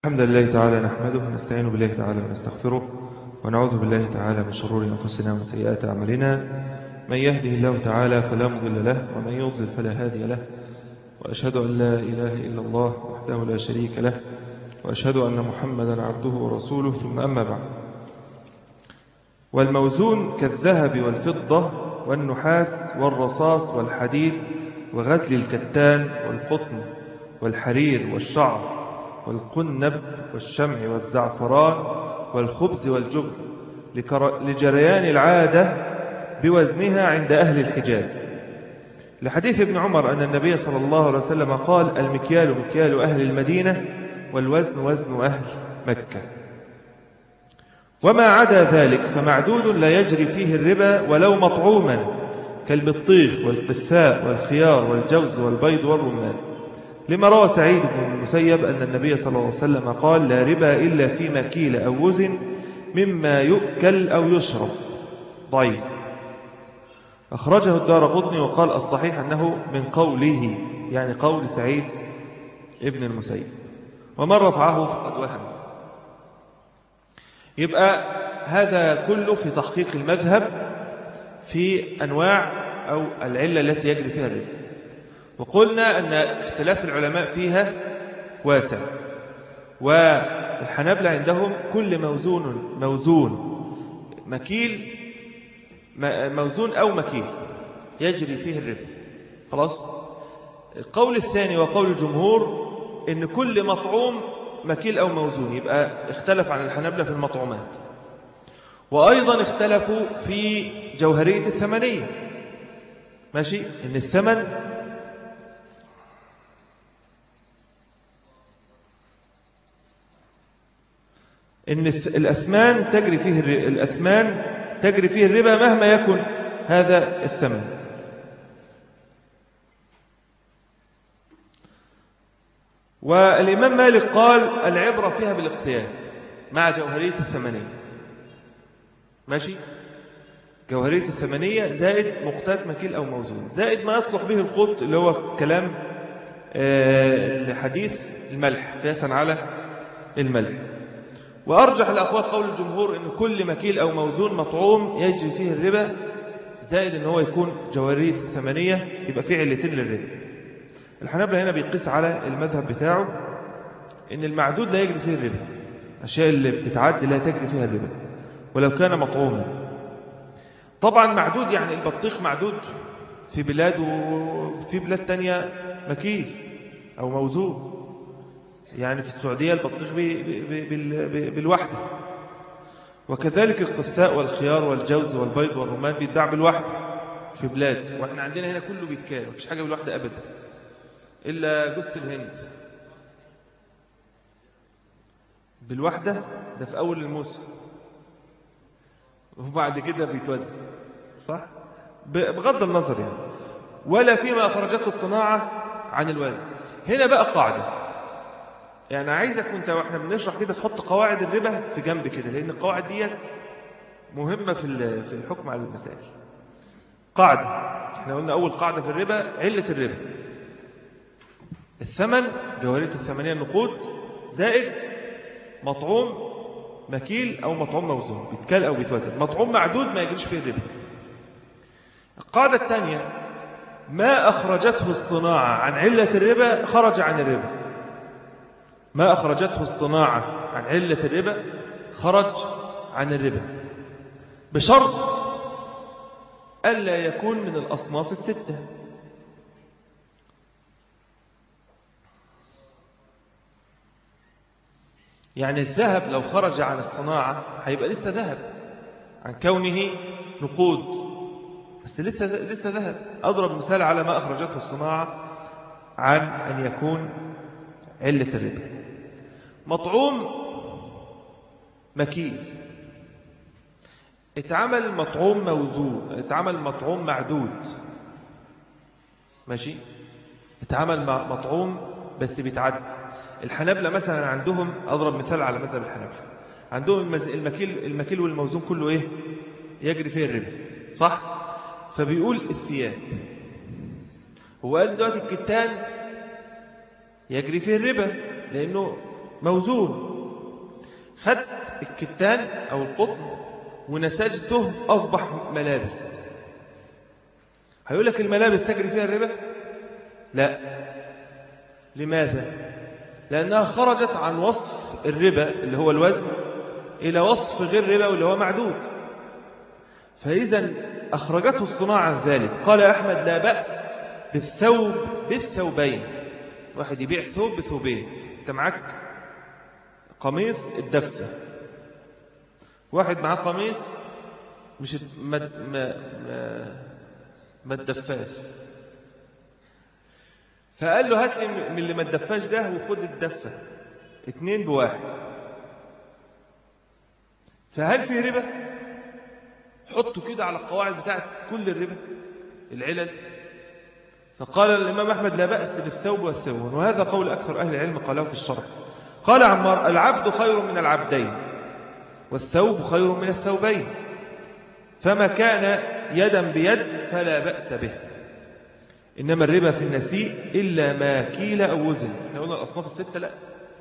الحمد لله تعالى نحمده ونستعين بالله تعالى ونستغفره ونعوذ بالله تعالى من شرور أنفسنا ومن سيئات أعمالنا من يهده الله تعالى فلا مضل له ومن يضلل فلا هادي له وأشهد أن لا إله إلا الله وحده لا شريك له وأشهد أن محمدا عبده ورسوله ثم أما بعد والموزون كالذهب والفضة والنحاس والرصاص والحديد وغزل الكتان والقطن والحرير والشعر والقنب والشمع والزعفران والخبز والجبن لجريان العادة بوزنها عند أهل الحجاز لحديث ابن عمر أن النبي صلى الله عليه وسلم قال المكيال مكيال أهل المدينة والوزن وزن أهل مكة وما عدا ذلك فمعدود لا يجري فيه الربا ولو مطعوما كالبطيخ والقثاء والخيار والجوز والبيض والرمان لما روى سعيد بن المسيب أن النبي صلى الله عليه وسلم قال لا ربا إلا في مكيل أو وزن مما يؤكل أو يشرب ضعيف أخرجه الدار غضني وقال الصحيح أنه من قوله يعني قول سعيد ابن المسيب ومن رفعه فقد وهم يبقى هذا كله في تحقيق المذهب في أنواع أو العلة التي يجري فيها الربا وقلنا أن اختلاف العلماء فيها واسع والحنابلة عندهم كل موزون موزون مكيل موزون أو مكيل يجري فيه الربا خلاص القول الثاني وقول الجمهور ان كل مطعوم مكيل أو موزون يبقى اختلف عن الحنابلة في المطعومات وأيضا اختلفوا في جوهرية الثمنية ماشي ان الثمن ان الأثمان تجري فيه الأثمان تجري فيه الربا مهما يكن هذا الثمن والإمام مالك قال العبرة فيها بالاقتياد مع جوهرية الثمنية ماشي جوهرية الثمنية زائد مقتات مكيل أو موزون زائد ما يصلح به القط اللي هو كلام الحديث الملح قياسا على الملح وأرجح الأقوال قول الجمهور أن كل مكيل أو موزون مطعوم يجري فيه الربا زائد أن هو يكون جوارية الثمانية يبقى فيه علتين للربا الحنابلة هنا بيقيس على المذهب بتاعه أن المعدود لا يجري فيه الربا الأشياء اللي بتتعد لا تجري فيها الربا ولو كان مطعوما طبعا معدود يعني البطيخ معدود في بلاد وفي بلاد تانية مكيل أو موزون يعني في السعودية البطيخ بي بي بي بالوحدة وكذلك القثاء والخيار والجوز والبيض والرمان بيتباع بالوحدة في بلاد واحنا عندنا هنا كله بيتكال مفيش حاجة بالوحدة أبدا إلا جوزة الهند بالوحدة ده في أول الموسم وبعد كده بيتوزن صح بغض النظر يعني ولا فيما أخرجته الصناعة عن الوزن هنا بقى قاعدة يعني عايزك وانت واحنا بنشرح كده تحط قواعد الربا في جنب كده لان القواعد ديت مهمة في في الحكم على المسائل قاعدة احنا قلنا اول قاعدة في الربا علة الربا الثمن جوهرية الثمانية النقود زائد مطعوم مكيل او مطعوم موزون بيتكال او بيتوزن مطعوم معدود ما يجريش فيه الربا القاعدة الثانية ما أخرجته الصناعة عن علة الربا خرج عن الربا ما أخرجته الصناعة عن علة الربا خرج عن الربا بشرط ألا يكون من الأصناف الستة يعني الذهب لو خرج عن الصناعة هيبقى لسه ذهب عن كونه نقود بس لسه لسه ذهب أضرب مثال على ما أخرجته الصناعة عن أن يكون علة الربا مطعوم مكيل اتعمل مطعوم موزون اتعمل مطعوم معدود ماشي اتعمل مطعوم بس بيتعد الحنابلة مثلا عندهم أضرب مثال على مذهب الحنابلة عندهم المكيل, المكيل والموزون كله ايه يجري فيه الربا صح فبيقول الثياب هو قال دلوقتي الكتان يجري فيه الربا لأنه موزون خد الكتان أو القطن ونسجته أصبح ملابس هيقول لك الملابس تجري فيها الربا لا لماذا لأنها خرجت عن وصف الربا اللي هو الوزن إلى وصف غير ربا واللي هو معدود فإذا أخرجته الصناعة عن ذلك قال أحمد لا بأس بالثوب بالثوبين واحد يبيع ثوب بثوبين انت معاك قميص الدفة واحد معاه قميص مش ما ما ما, ما الدفاش فقال له هات لي من اللي ما الدفاش ده وخد الدفة اتنين بواحد فهل فيه ربا حطوا كده على القواعد بتاعت كل الربا العلل فقال الإمام أحمد لا بأس بالثوب والثوب وهذا قول أكثر أهل العلم قالوا في الشرح قال عمار العبد خير من العبدين والثوب خير من الثوبين فما كان يدا بيد فلا بأس به إنما الربا في النسيء إلا ما كيل أو وزن احنا قلنا الأصناف الستة لا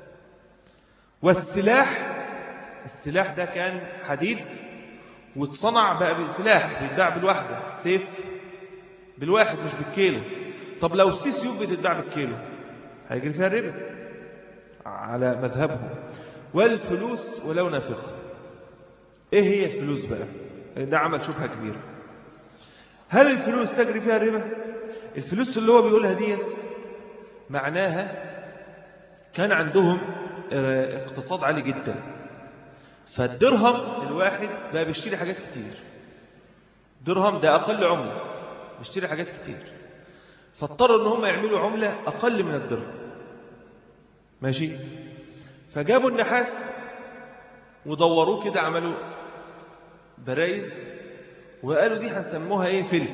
والسلاح السلاح ده كان حديد واتصنع بقى بالسلاح بيتباع بالواحدة سيف بالواحد مش بالكيلو طب لو في سيوف بتتباع بالكيلو هيجري فيها الربا على مذهبهم والفلوس ولو نافقة ايه هي الفلوس بقى ده عمل شبهة كبيرة هل الفلوس تجري فيها الربا الفلوس اللي هو بيقولها ديت معناها كان عندهم اقتصاد عالي جدا فالدرهم الواحد بقى بيشتري حاجات كتير درهم ده أقل عملة بيشتري حاجات كتير فاضطروا ان هم يعملوا عملة أقل من الدرهم ماشي فجابوا النحاس ودوروه كده عملوا برايز وقالوا دي هنسموها ايه فلس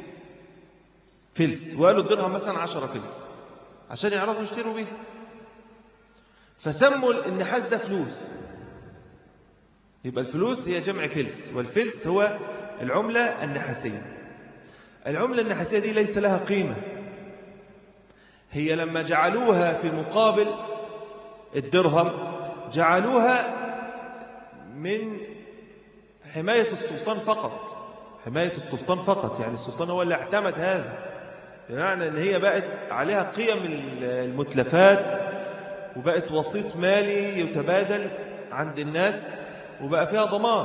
فلس وقالوا الدرهم مثلا عشرة فلس عشان يعرفوا يشتروا بيه فسموا النحاس ده فلوس يبقى الفلوس هي جمع فلس والفلس هو العملة النحاسية العملة النحاسية دي ليس لها قيمة هي لما جعلوها في مقابل الدرهم جعلوها من حماية السلطان فقط حماية السلطان فقط يعني السلطان هو اللي اعتمد هذا بمعنى ان هي بقت عليها قيم المتلفات وبقت وسيط مالي يتبادل عند الناس وبقى فيها ضمان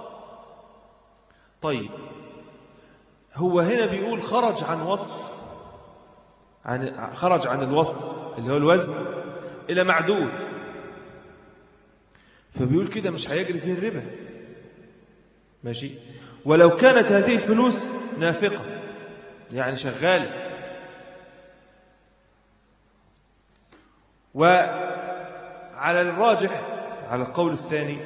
طيب هو هنا بيقول خرج عن وصف عن خرج عن الوصف اللي هو الوزن إلى معدود فبيقول كده مش هيجري فيه الربا ماشي ولو كانت هذه الفلوس نافقة يعني شغالة وعلى الراجح على القول الثاني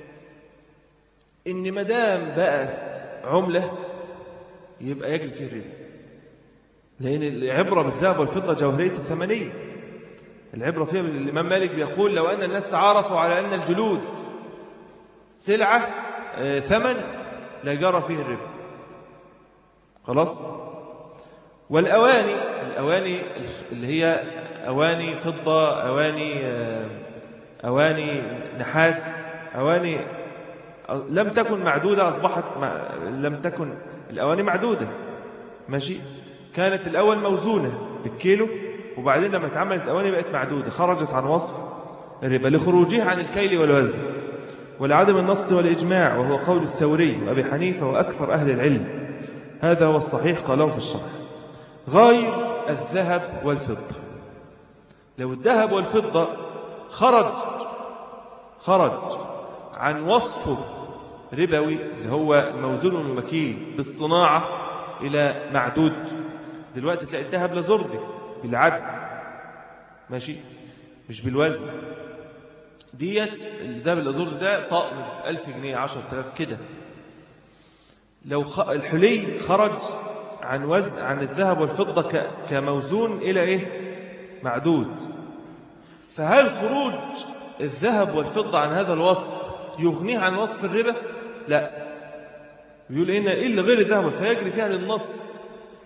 إن مدام بقت عملة يبقى يجري فيه الربا لأن العبرة بالذهب والفضة جوهرية الثمنية العبرة فيها الإمام مالك بيقول لو أن الناس تعارفوا على أن الجلود سلعة آه ثمن لجرى فيه الربا خلاص والأواني الأواني اللي هي أواني فضة أواني آه أواني نحاس أواني لم تكن معدودة أصبحت لم تكن الأواني معدودة ماشي كانت الأول موزونة بالكيلو وبعدين لما اتعملت أواني بقت معدودة خرجت عن وصف الربا لخروجها عن الكيل والوزن ولعدم النص والإجماع وهو قول الثوري وأبي حنيفة وأكثر أهل العلم هذا هو الصحيح قالوا في الشرح غير الذهب والفضة لو الذهب والفضة خرج خرج عن وصفه ربوي اللي هو الموزون والمكيل بالصناعة إلى معدود دلوقتي تلاقي الذهب لزردي بالعد ماشي مش بالوزن ديت الذهب الأزرد ده طقم ألف جنيه عشر تلاف كده لو خ... الحلي خرج عن وزن عن الذهب والفضة ك... كموزون إلى إيه معدود فهل خروج الذهب والفضة عن هذا الوصف يغنيه عن وصف الربا لا يقول إن إلا غير الذهب فيجري فيها للنص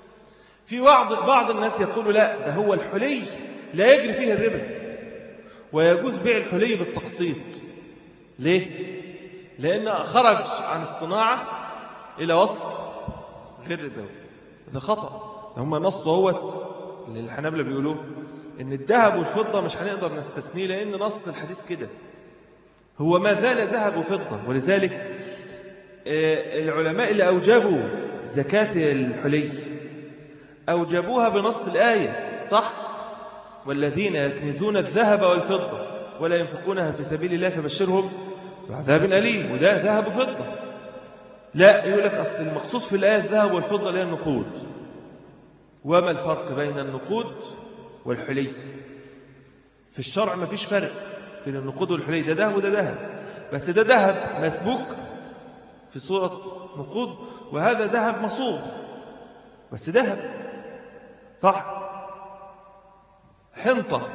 في بعض بعض الناس يقول لا ده هو الحلي لا يجري فيه الربا ويجوز بيع الحلي بالتقسيط ليه؟ لأن خرج عن الصناعة إلى وصف غير ربوي ده خطأ هم نص اهوت اللي الحنابلة بيقولوه إن الذهب والفضة مش هنقدر نستثنيه لأن نص الحديث كده هو ما زال ذهب وفضة ولذلك آه، العلماء اللي أوجبوا زكاة الحلي أوجبوها بنص الآية صح والذين يكنزون الذهب والفضة ولا ينفقونها في سبيل الله فبشرهم بعذاب أليم وده ذهب وفضة لا يقول لك أصل المخصوص في الآية الذهب والفضة اللي هي النقود وما الفرق بين النقود والحلي في الشرع ما فيش فرق بين النقود والحلي ده ذهب وده ذهب بس ده ذهب مسبوك في صورة نقود وهذا ذهب مصوغ بس ذهب صح حنطة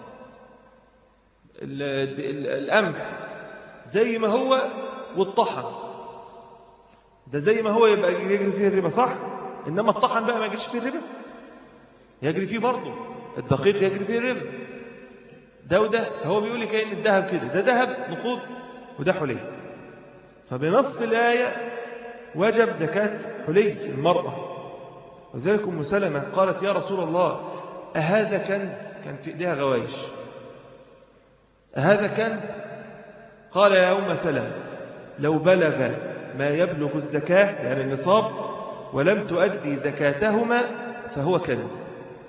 ال- ال- القمح زي ما هو والطحن ده زي ما هو يبقى يجري فيه الربا صح إنما الطحن بقى ما يجريش فيه الربا يجري فيه برضه الدقيق يجري فيه الربا ده وده فهو بيقول لي كأن الذهب كده ده ذهب نقود وده حلي فبنص الآية وجب زكاة حلي المرأة وذلك أم سلمة قالت يا رسول الله أهذا كنز كان في إيديها غوايش أهذا كنز قال يا أم سلمة لو بلغ ما يبلغ الزكاة يعني النصاب ولم تؤدي زكاتهما فهو كنز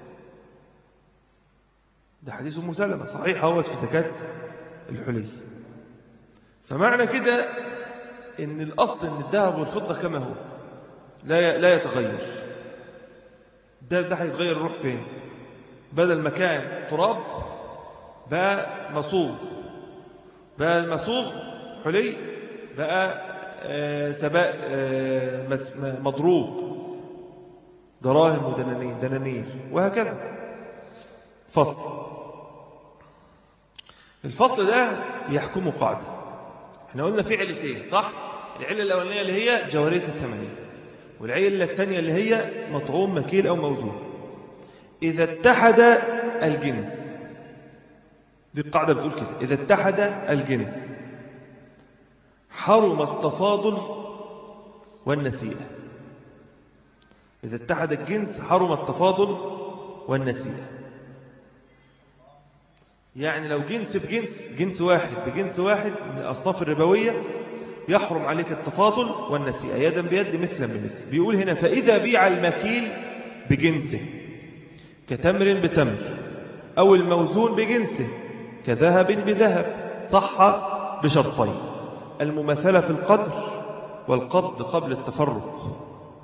ده حديث أم سلمة صحيح هو في زكاة الحلي فمعنى كده ان الأصل ان الذهب والفضة كما هو لا لا يتغير ده ده هيتغير يروح فين بدل ما كان تراب بقى مصوغ بقى المصوغ حلي بقى آه، سباء آه، مس- م- مضروب دراهم ودنانير دنانير وهكذا فصل الفصل ده يحكمه قاعدة احنا قلنا في علتين صح العلة الأولانية اللي هي جوهرية الثمانية والعلة الثانية اللي هي مطعوم مكيل أو موزون إذا اتحد الجنس دي القاعدة بتقول كده إذا اتحد الجنس حرم التفاضل والنسيئة إذا اتحد الجنس حرم التفاضل والنسيئة يعني لو جنس بجنس جنس واحد بجنس واحد من الأصناف الربوية يحرم عليك التفاضل والنسيئة يدا بيد مثلا بمثل بيقول هنا فإذا بيع المكيل بجنسه كتمر بتمر أو الموزون بجنسه كذهب بذهب صح بشرطين المماثلة في القدر والقبض قبل التفرق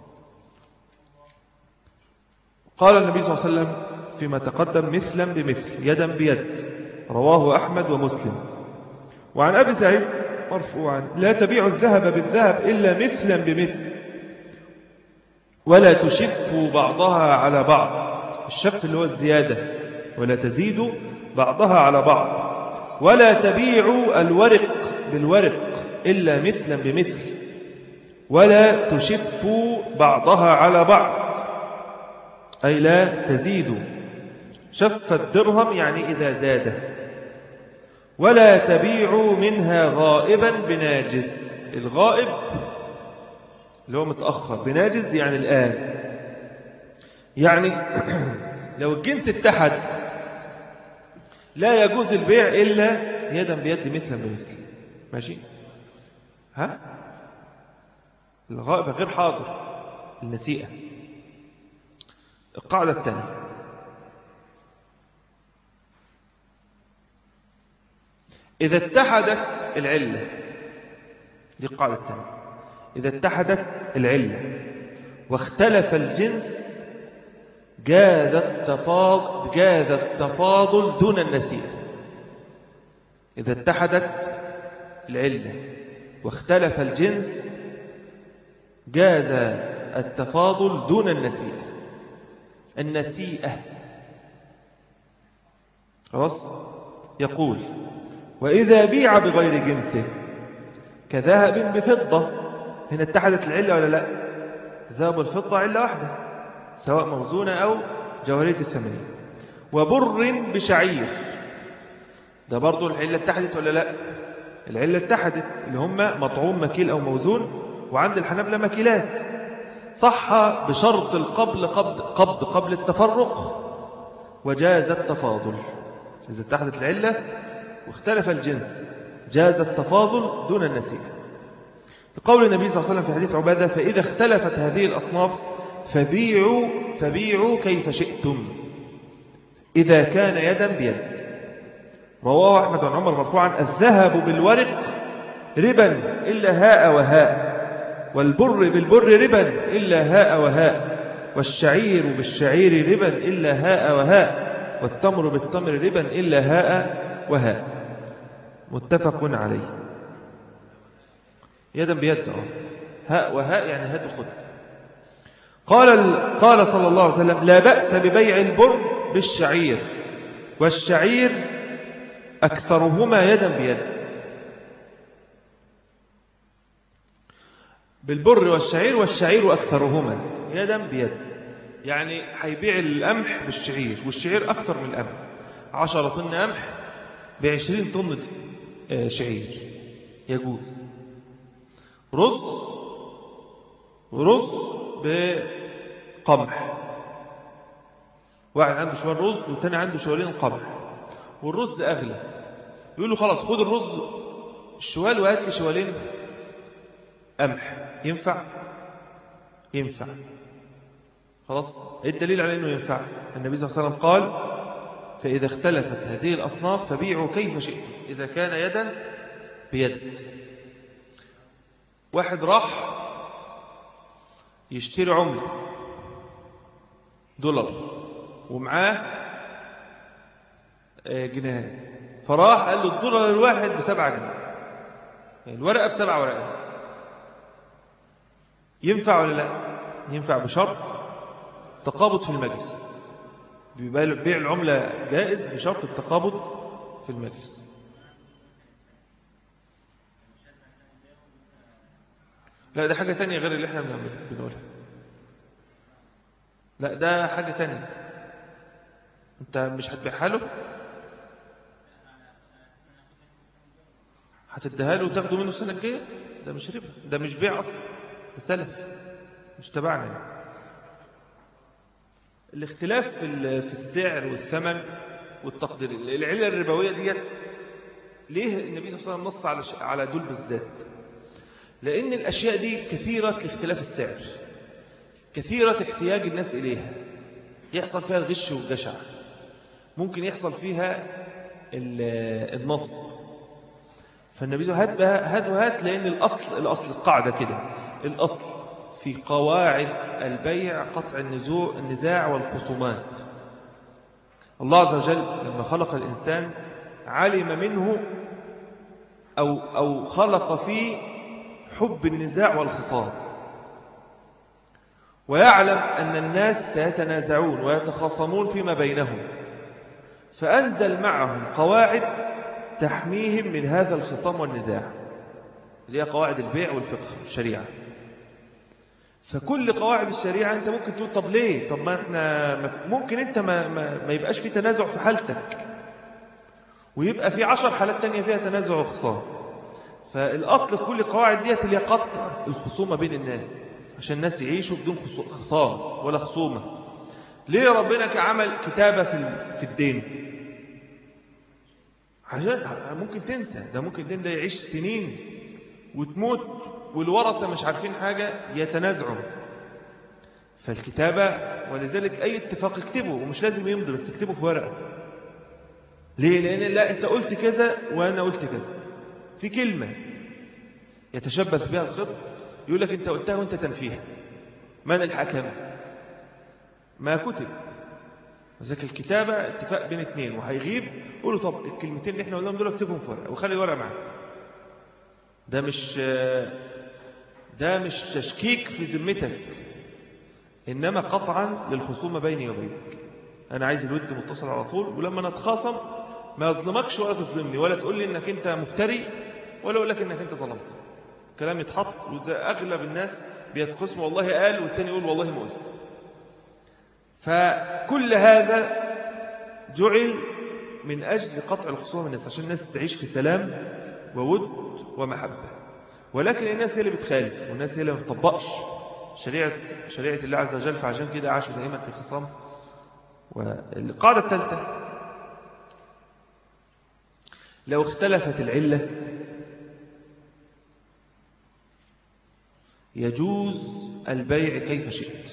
قال النبي صلى الله عليه وسلم فيما تقدم مثلا بمثل يدا بيد رواه أحمد ومسلم وعن أبي سعيد مرفوعا لا تبيع الذهب بالذهب إلا مثلا بمثل ولا تشف بعضها على بعض الشف اللي هو الزيادة ولا تزيد بعضها على بعض ولا تبيع الورق بالورق إلا مثلا بمثل ولا تشف بعضها على بعض أي لا تزيد شف الدرهم يعني إذا زاد ولا تبيع منها غائبا بناجز الغائب اللي هو متأخر بناجز يعني الآن يعني لو الجنس اتحد لا يجوز البيع إلا يدا بيد مثلا بمثل ماشي ها الغائب غير حاضر النسيئة القاعدة الثانية إذا اتحدت العلة دي القاعدة الثانية إذا اتحدت العلة واختلف الجنس جاز التفاضل, جاز التفاضل دون النسيئة إذا اتحدت العلة واختلف الجنس جاز التفاضل دون النسيئة النسيئة خلاص يقول وإذا بيع بغير جنسه كذهب بفضة هنا اتحدت العلة ولا لا ذهب والفضة علة واحدة سواء موزونة أو جوهرية الثمانية وبر بشعير ده برضو العلة اتحدت ولا لا العلة اتحدت اللي هم مطعوم مكيل أو موزون وعند الحنابلة مكيلات صح بشرط القبل قبض قبض قبل التفرق وجاز التفاضل إذا اتحدت العلة واختلف الجنس جاز التفاضل دون النسيئة لقول النبي صلى الله عليه وسلم في حديث عبادة فإذا اختلفت هذه الأصناف فبيعوا فبيعوا كيف شئتم إذا كان يدا بيد رواه أحمد بن عمر مرفوعا الذهب بالورق ربا إلا هاء وهاء والبر بالبر ربا إلا هاء وهاء والشعير بالشعير ربا إلا هاء وهاء والتمر بالتمر ربا إلا هاء وهاء متفق عليه يدا بيد هاء وهاء يعني هات خد قال قال صلى الله عليه وسلم لا بأس ببيع البر بالشعير والشعير أكثرهما يدا بيد بالبر والشعير والشعير أكثرهما يدا بيد يعني هيبيع القمح بالشعير والشعير أكثر من القمح عشرة طن قمح بعشرين طن شعير يجوز رز ورز بقمح واحد عنده شوال رز والتاني عنده شوالين قمح والرز أغلى يقول له خلاص خد الرز الشوال وهات لي شوالين قمح ينفع ينفع خلاص ايه الدليل على انه ينفع النبي صلى الله عليه وسلم قال فإذا اختلفت هذه الأصناف فبيعوا كيف شئتم إذا كان يدا بيد واحد راح يشتري عملة دولار ومعاه جنيهات فراح قال له الدولار الواحد بسبعة جنيه يعني الورقة بسبع ورقات ينفع ولا لا ينفع بشرط تقابض في المجلس بيع العملة جائز بشرط التقابض في المجلس لا ده حاجة تانية غير اللي احنا بنقولها لا ده حاجة تانية انت مش هتبيعها له هتديها له وتاخده منه السنة الجاية ده مش ربا ده مش بيع أصلا ده سلف مش تبعنا يعني. الاختلاف في في السعر والثمن والتقدير العلة الربوية ديت ليه النبي صلى الله عليه وسلم نص على على دول بالذات لأن الأشياء دي كثيرة لاختلاف السعر كثيرة احتياج الناس إليها يحصل فيها الغش والجشع ممكن يحصل فيها النصب فالنبي صلى الله عليه وسلم هات وهات لأن الأصل الأصل القاعدة كده الأصل في قواعد البيع قطع النزوع النزاع والخصومات الله عز وجل لما خلق الإنسان علم منه أو, أو خلق فيه حب النزاع والخصام ويعلم أن الناس سيتنازعون ويتخاصمون فيما بينهم فأنزل معهم قواعد تحميهم من هذا الخصام والنزاع اللي هي قواعد البيع والفقه الشريعة فكل قواعد الشريعة أنت ممكن تقول طب ليه طب ما احنا ممكن أنت ما, ما, ما يبقاش في تنازع في حالتك ويبقى في عشر حالات تانية فيها تنازع وخصام فالأصل كل قواعد ديت اللي قطع الخصومة بين الناس عشان الناس يعيشوا بدون خصام ولا خصومة ليه ربنا عمل كتابة في في الدين عشان ممكن تنسى ده ممكن الدين ده يعيش سنين وتموت والورثة مش عارفين حاجة يتنازعوا فالكتابة ولذلك أي اتفاق اكتبه ومش لازم يمضي بس تكتبه في ورقة ليه؟ لأن لا أنت قلت كذا وأنا قلت كذا في كلمة يتشبث بها الخصم يقول لك أنت قلتها وأنت تنفيها من الحكم ما كتب وذلك الكتابة اتفاق بين اثنين وهيغيب قولوا طب الكلمتين اللي احنا قلناهم دول اكتبهم في ورقة وخلي الورقة معاك ده مش ده مش تشكيك في ذمتك إنما قطعا للخصومة بيني وبينك أنا عايز الود متصل على طول ولما نتخاصم ما يظلمكش ولا تظلمني ولا تقول لي إنك أنت مفتري ولا أقول لك إنك أنت ظلمت كلام يتحط وأغلب الناس بيتقسموا والله قال والتاني يقول والله ما قلت فكل هذا جعل من أجل قطع الخصومة من الناس عشان الناس تعيش في سلام وود ومحبة ولكن الناس هي اللي بتخالف والناس هي اللي ما بتطبقش شريعة, شريعة الله عز وجل فعشان كده عاشوا دائما في خصام والقاعدة الثالثة لو اختلفت العلة يجوز البيع كيف شئت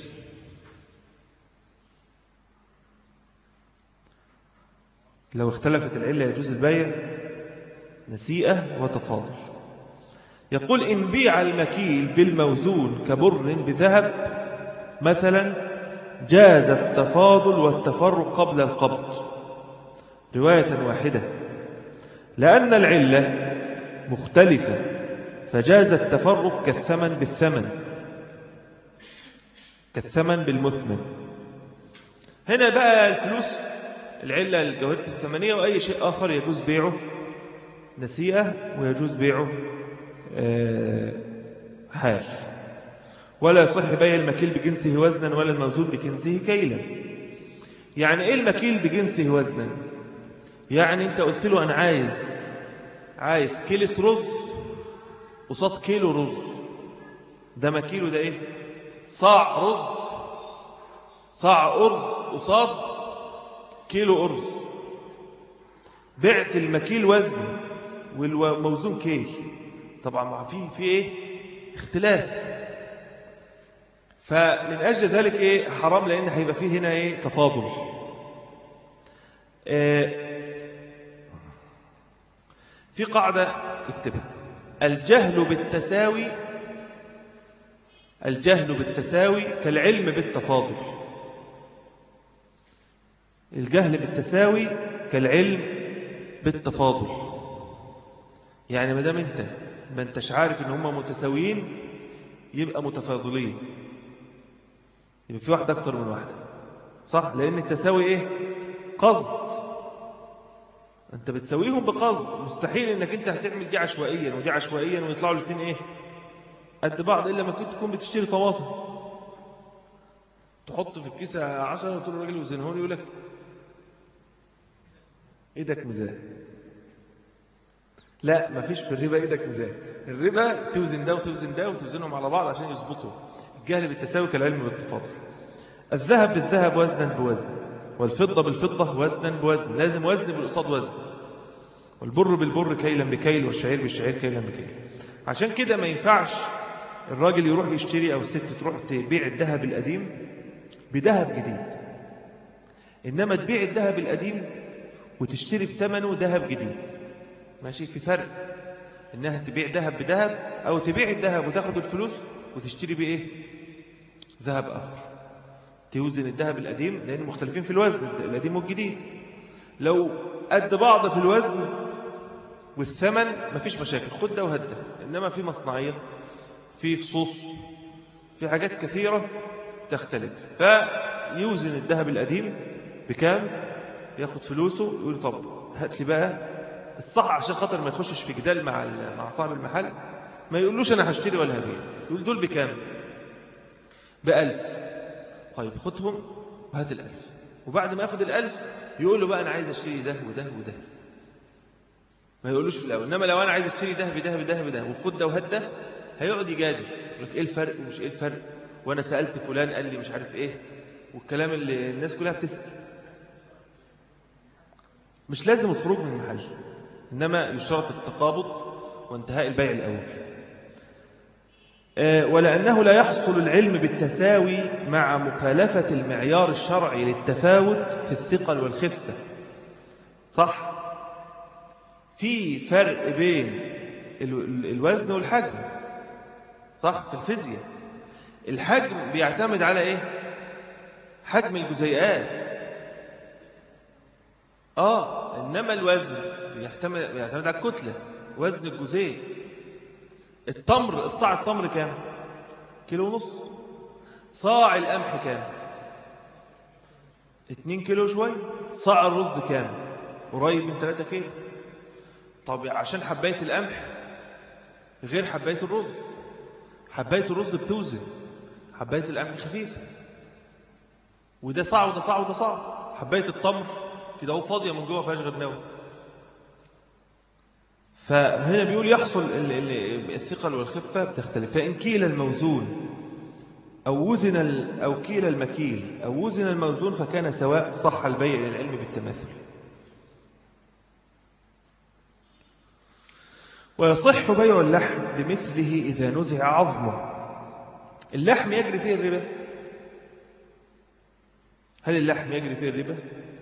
لو اختلفت العلة يجوز البيع نسيئة وتفاضل يقول إن بيع المكيل بالموزون كبر بذهب مثلا جاز التفاضل والتفرق قبل القبض رواية واحدة لأن العلة مختلفة فجاز التفرق كالثمن بالثمن كالثمن بالمثمن هنا بقى الفلوس العلة الجوهرة الثمنية وأي شيء آخر يجوز بيعه نسيئة ويجوز بيعه حال ولا يصح بيع المكيل بجنسه وزنا ولا الموزون بجنسه كيلا يعني ايه المكيل بجنسه وزنا يعني انت قلت له انا عايز عايز كيلة رز قصاد كيلو رز ده مكيلو ده ايه صاع رز صاع أرز قصاد كيلو أرز بعت المكيل وزن والموزون كيل طبعا ما في في ايه اختلاف فمن أجل ذلك ايه حرام لأن هيبقى فيه هنا ايه تفاضل اه في قاعدة اكتبها الجهل بالتساوي الجهل بالتساوي كالعلم بالتفاضل الجهل بالتساوي كالعلم بالتفاضل يعني ما دام انت ما انتش عارف ان هم متساويين يبقى متفاضلين يبقى في واحدة اكتر من واحدة صح لان التساوي ايه قصد انت بتساويهم بقصد مستحيل انك انت هتعمل دي عشوائيا ودي عشوائيا ويطلعوا الاثنين ايه قد بعض الا ما كنت تكون بتشتري طماطم تحط في الكيسة عشرة وتقول الراجل وزنهوني يقول لك ايدك ميزان لا مفيش في الربا ايدك ميزان الربا توزن ده وتوزن ده وتوزنهم على بعض عشان يظبطوا الجهل بالتساوي كالعلم بالتفاضل الذهب بالذهب وزنا بوزن والفضة بالفضة وزنا بوزن لازم وزن بالقصاد وزن والبر بالبر كيلا بكيل والشعير بالشعير كيلا بكيل عشان كده ما ينفعش الراجل يروح يشتري أو الست تروح تبيع الذهب القديم بذهب جديد إنما تبيع الذهب القديم وتشتري بثمنه ذهب جديد ماشي في فرق إنها تبيع ذهب بذهب أو تبيع الذهب وتاخد الفلوس وتشتري بإيه ذهب آخر توزن الذهب القديم لأن مختلفين في الوزن القديم والجديد لو قد بعض في الوزن والثمن مفيش مشاكل خد ده وهد ده إنما في مصنعية في فصوص في حاجات كثيرة تختلف فيوزن الذهب القديم بكام ياخد فلوسه يقول طب هات لي بقى الصح عشان خاطر ما يخشش في جدال مع مع صاحب المحل ما يقولوش انا هشتري ولا هبيع يقول دول بكام بألف طيب خدهم وهات الألف وبعد ما ياخد الألف يقول له بقى أنا عايز أشتري ده وده وده ما يقولوش في الأول إنما لو أنا عايز أشتري ده بده بده بده وخد ده وهات ده هيقعد يجادل يقول لك إيه الفرق ومش إيه الفرق وأنا سألت فلان قال لي مش عارف إيه والكلام اللي الناس كلها بتسأل مش لازم الخروج من المحل إنما يشترط التقابض وانتهاء البيع الأول ولأنه لا يحصل العلم بالتساوي مع مخالفة المعيار الشرعي للتفاوت في الثقل والخفة صح في فرق بين الوزن والحجم صح في الفيزياء الحجم بيعتمد على ايه حجم الجزيئات اه انما الوزن بيعتمد بيعتمد على الكتله وزن الجزيء التمر الصاع التمر كام كيلو ونص صاع القمح كام اتنين كيلو شوي صاع الرز كام قريب من 3 كيلو طب عشان حباية القمح غير حباية الرز حباية الرز بتوزن حباية القمح خفيفة وده صاع وده صاع وده صاع حباية التمر كده هو فاضية من جوه فيهاش غير نوى فهنا بيقول يحصل ال- ال- الثقل والخفة بتختلف فإن كيل الموزون أو وزن ال- أو كيل المكيل أو وزن الموزون فكان سواء صح البيع للعلم بالتماثل ويصح بيع اللحم بمثله إذا نزع عظمه اللحم يجري فيه الربا هل اللحم يجري فيه الربا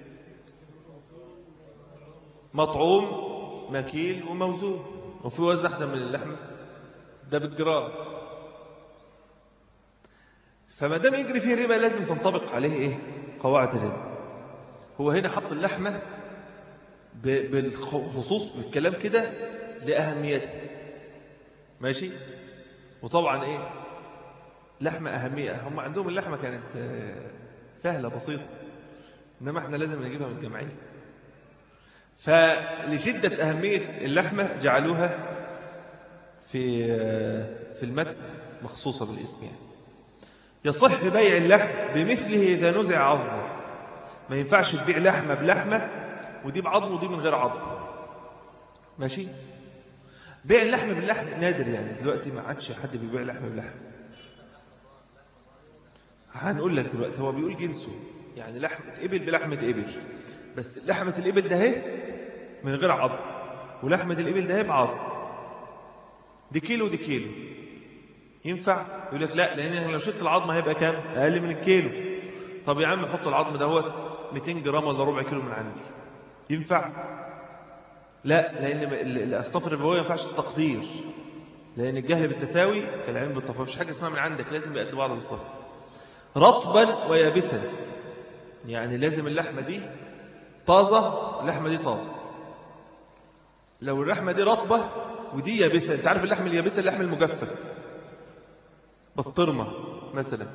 مطعوم مكيل وموزون وفي وزن أحسن من اللحم ده بالجرام فما دام يجري فيه الربا لازم تنطبق عليه ايه قواعد الربا هو هنا حط اللحمة ب- بالخصوص بالكلام كده لأهميتها ماشي وطبعا ايه لحمة أهمية هم عندهم اللحمة كانت آه، سهلة بسيطة إنما احنا لازم نجيبها من الجمعية فلشدة أهمية اللحمة جعلوها في آه، في المتن مخصوصة بالاسم يعني يصح بيع اللحم بمثله إذا نزع عظمه ما ينفعش تبيع لحمة بلحمة ودي بعظم ودي من غير عظم ماشي بيع اللحم باللحم نادر يعني دلوقتي ما عادش حد بيبيع لحم بلحم هنقول لك دلوقتي هو بيقول جنسه يعني لحمة إبل بلحمة إبل بس لحمة الإبل ده اهي من غير عظم ولحمة الإبل ده اهي بعظم دي كيلو ودي كيلو ينفع يقول لك لا لان لو شلت العظم هيبقى كام اقل من الكيلو طب يا عم حط العظم دهوت 200 جرام ولا ربع كيلو من عندي ينفع لا لان ال- الاصناف الربويه ما ينفعش التقدير لان الجهل بالتساوي كالعلم بالتفاوت مفيش حاجه اسمها من عندك لازم يبقى قد بعض بالظبط رطبا ويابسا يعني لازم اللحمه دي طازه اللحمه دي طازه لو اللحمه دي رطبه ودي يابسه انت عارف اللحم اليابسه اللحم المجفف بسطرمة مثلا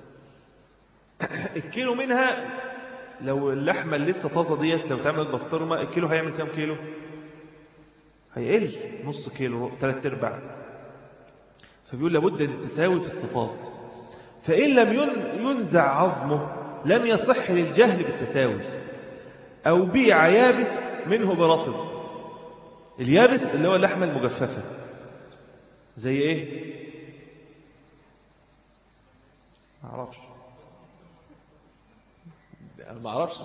الكيلو منها لو اللحمة اللي لسه طازة ديت لو تعمل بسطرمة الكيلو هيعمل كام كيلو هيقل نص كيلو ثلاث ارباع فبيقول لابد ان التساوي في الصفات فإن لم ين- ينزع عظمه لم يصح للجهل بالتساوي أو بيع يابس منه برطب اليابس اللي هو اللحمة المجففة زي ايه ما اعرفش انا ما اعرفش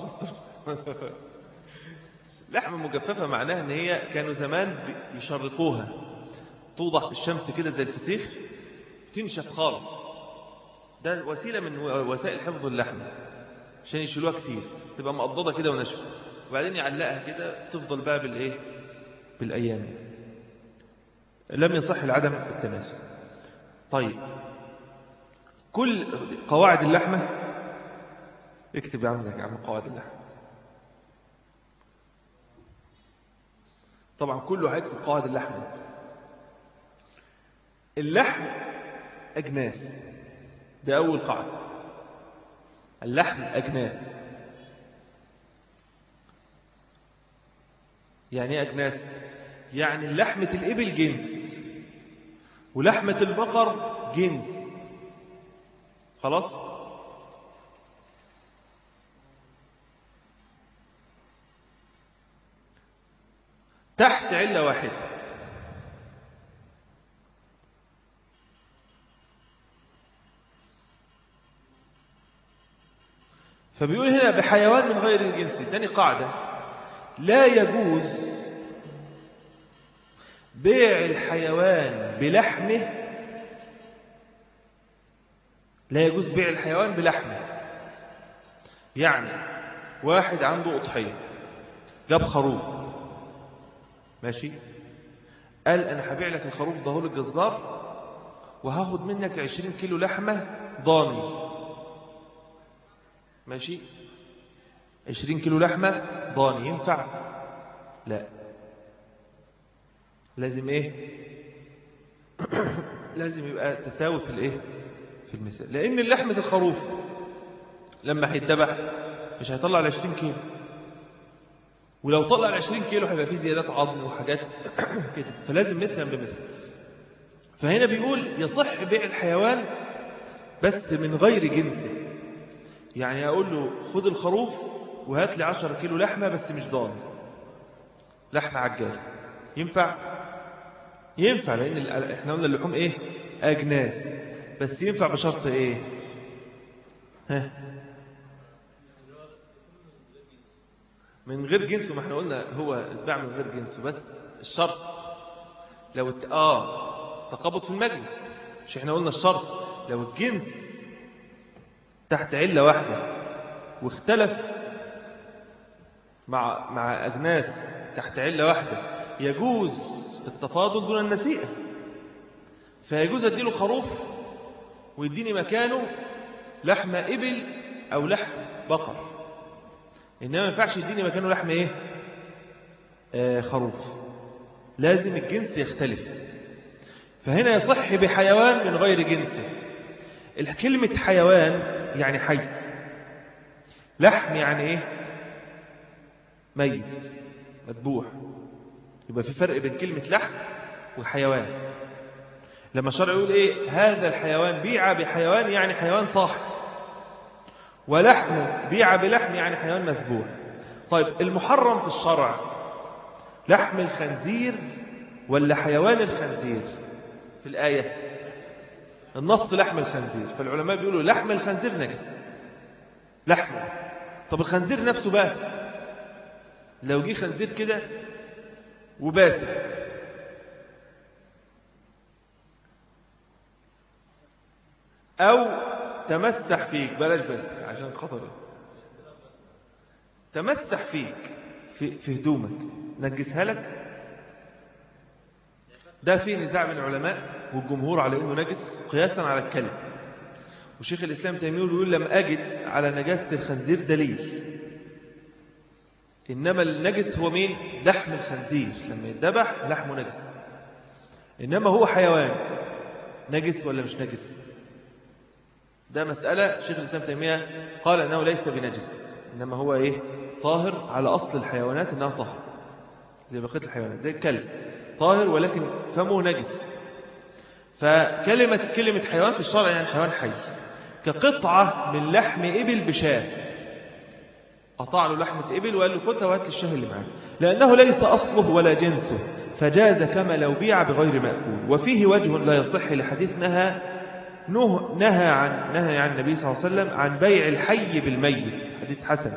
لحمه مجففه معناها ان هي كانوا زمان بي- يشرقوها توضح في الشمس كده زي الفسيخ تنشف خالص ده وسيله من و- وسائل حفظ اللحمه عشان يشيلوها كتير تبقى مقضضه كده وناشفه وبعدين يعلقها كده تفضل بقى بالايه بالايام لم يصح العدم بالتماسك طيب كل قواعد اللحمة اكتب يا عم يا عم قواعد اللحمة طبعا كله هيكتب قواعد اللحمة اللحم أجناس ده أول قاعدة اللحم أجناس يعني ايه أجناس يعني لحمة الإبل جنس ولحمة البقر جنس خلاص تحت علة واحدة فبيقول هنا بحيوان من غير الجنس تاني قاعدة لا يجوز بيع الحيوان بلحمه لا يجوز بيع الحيوان بلحمه يعني واحد عنده أضحية جاب خروف ماشي قال أنا هبيع لك الخروف ده للجزار وهاخد منك 20 كيلو لحمة ضاني ماشي 20 كيلو لحمة ضاني ينفع لا لازم ايه لازم يبقى تساوي في الايه في المثال لان لحمة الخروف لما هيتذبح مش هيطلع ال 20 كيلو ولو طلع ال 20 كيلو هيبقى فيه زيادات عظم وحاجات كده فلازم مثلا بمثل فهنا بيقول يصح بيع الحيوان بس من غير جنسه يعني اقول له خد الخروف وهات لي 10 كيلو لحمة بس مش ضان لحمة عجال ينفع ينفع لأن ال- احنا قلنا اللحوم ايه أجناس بس ينفع بشرط ايه ها من غير جنسه ما احنا قلنا هو الباع من غير جنسه بس الشرط لو الت... اه تقابض في المجلس مش احنا قلنا الشرط لو الجنس تحت علة واحدة واختلف مع مع أجناس تحت علة واحدة يجوز التفاضل دون النسيئة فيجوز اديله خروف ويديني مكانه لحم إبل أو لحم بقر إنما ما ينفعش يديني مكانه لحم إيه آه خروف لازم الجنس يختلف فهنا يصح بحيوان من غير جنسه كلمة حيوان يعني حي لحم يعني ايه ميت مذبوح يبقى في فرق بين كلمة لحم وحيوان لما الشرع يقول ايه هذا الحيوان بيع بحيوان يعني حيوان صاحب ولحم بيع بلحم يعني حيوان مذبوح طيب المحرم في الشرع لحم الخنزير ولا حيوان الخنزير في الآية النص لحم الخنزير فالعلماء بيقولوا لحم الخنزير نجس لحمه طب الخنزير نفسه بقى لو جه خنزير كده وباسك أو تمسح فيك بلاش بس عشان خطر تمسح فيك في, في هدومك نجسها لك ده فيه نزاع بين العلماء والجمهور على انه نجس قياسا على الكلب وشيخ الاسلام تيميه يقول لم اجد على نجاسه الخنزير دليل انما النجس هو مين لحم الخنزير لما يتذبح لحمه نجس انما هو حيوان نجس ولا مش نجس ده مسألة شيخ الإسلام تيمية قال أنه ليس بنجس إنما هو إيه طاهر على أصل الحيوانات أنها طاهر زي بقية الحيوانات زي الكلب طاهر ولكن فمه نجس فكلمة كلمة حيوان في الشرع يعني حيوان حي كقطعة من لحم إبل بشاه قطع له لحمة إبل وقال له خدها وهات لي الشاه اللي معاه لأنه ليس أصله ولا جنسه فجاز كما لو بيع بغير مأكول وفيه وجه لا يصح لحديث نهى نهى عن نهى عن النبي صلى الله عليه وسلم عن بيع الحي بالميت حديث حسن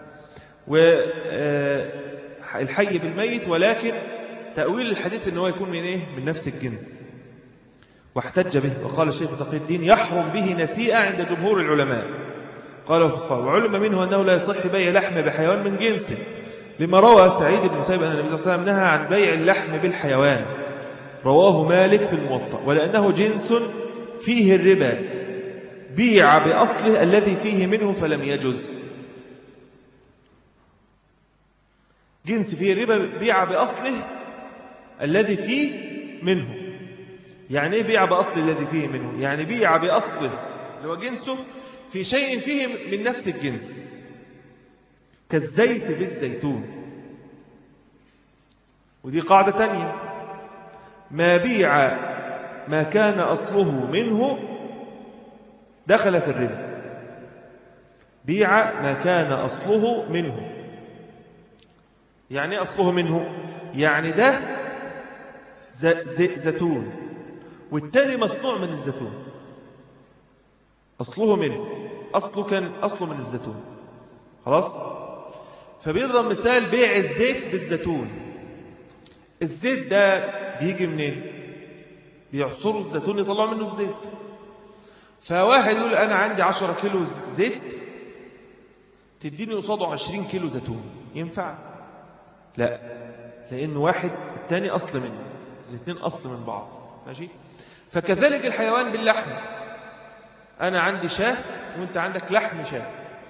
والحي بالميت ولكن تأويل الحديث ان هو يكون من ايه من نفس الجنس واحتج به وقال الشيخ تقي الدين يحرم به نسيئة عند جمهور العلماء قالوا في الصلاة وعلم منه أنه لا يصح بيع لحم بحيوان من جنسه لما روى سعيد بن مسيب أن النبي صلى الله عليه وسلم نهى عن بيع اللحم بالحيوان رواه مالك في الموطأ ولأنه جنس فيه الربا بيع بأصله الذي فيه منه فلم يجز جنس فيه الربا بيع بأصله الذي فيه منه يعني ايه بيع بأصل الذي فيه منه يعني بيع بأصله اللي هو جنسه في شيء فيه من نفس الجنس كالزيت بالزيتون ودي قاعدة تانية ما بيع ما كان أصله منه دخل في الربا بيع ما كان أصله منه يعني أصله منه يعني ده زيتون والتاني مصنوع من الزيتون أصله منه أصله كان أصله من الزيتون خلاص فبيضرب مثال بيع الزيت بالزيتون الزيت ده بيجي منين بيعصروا الزيتون يطلعوا منه الزيت فواحد يقول أنا عندي عشرة كيلو زيت تديني قصاده عشرين كيلو زيتون ينفع لا لأن واحد التاني أصل منه الاثنين أصل من بعض ماشي فكذلك الحيوان باللحم أنا عندي شاه وانت عندك لحم شاه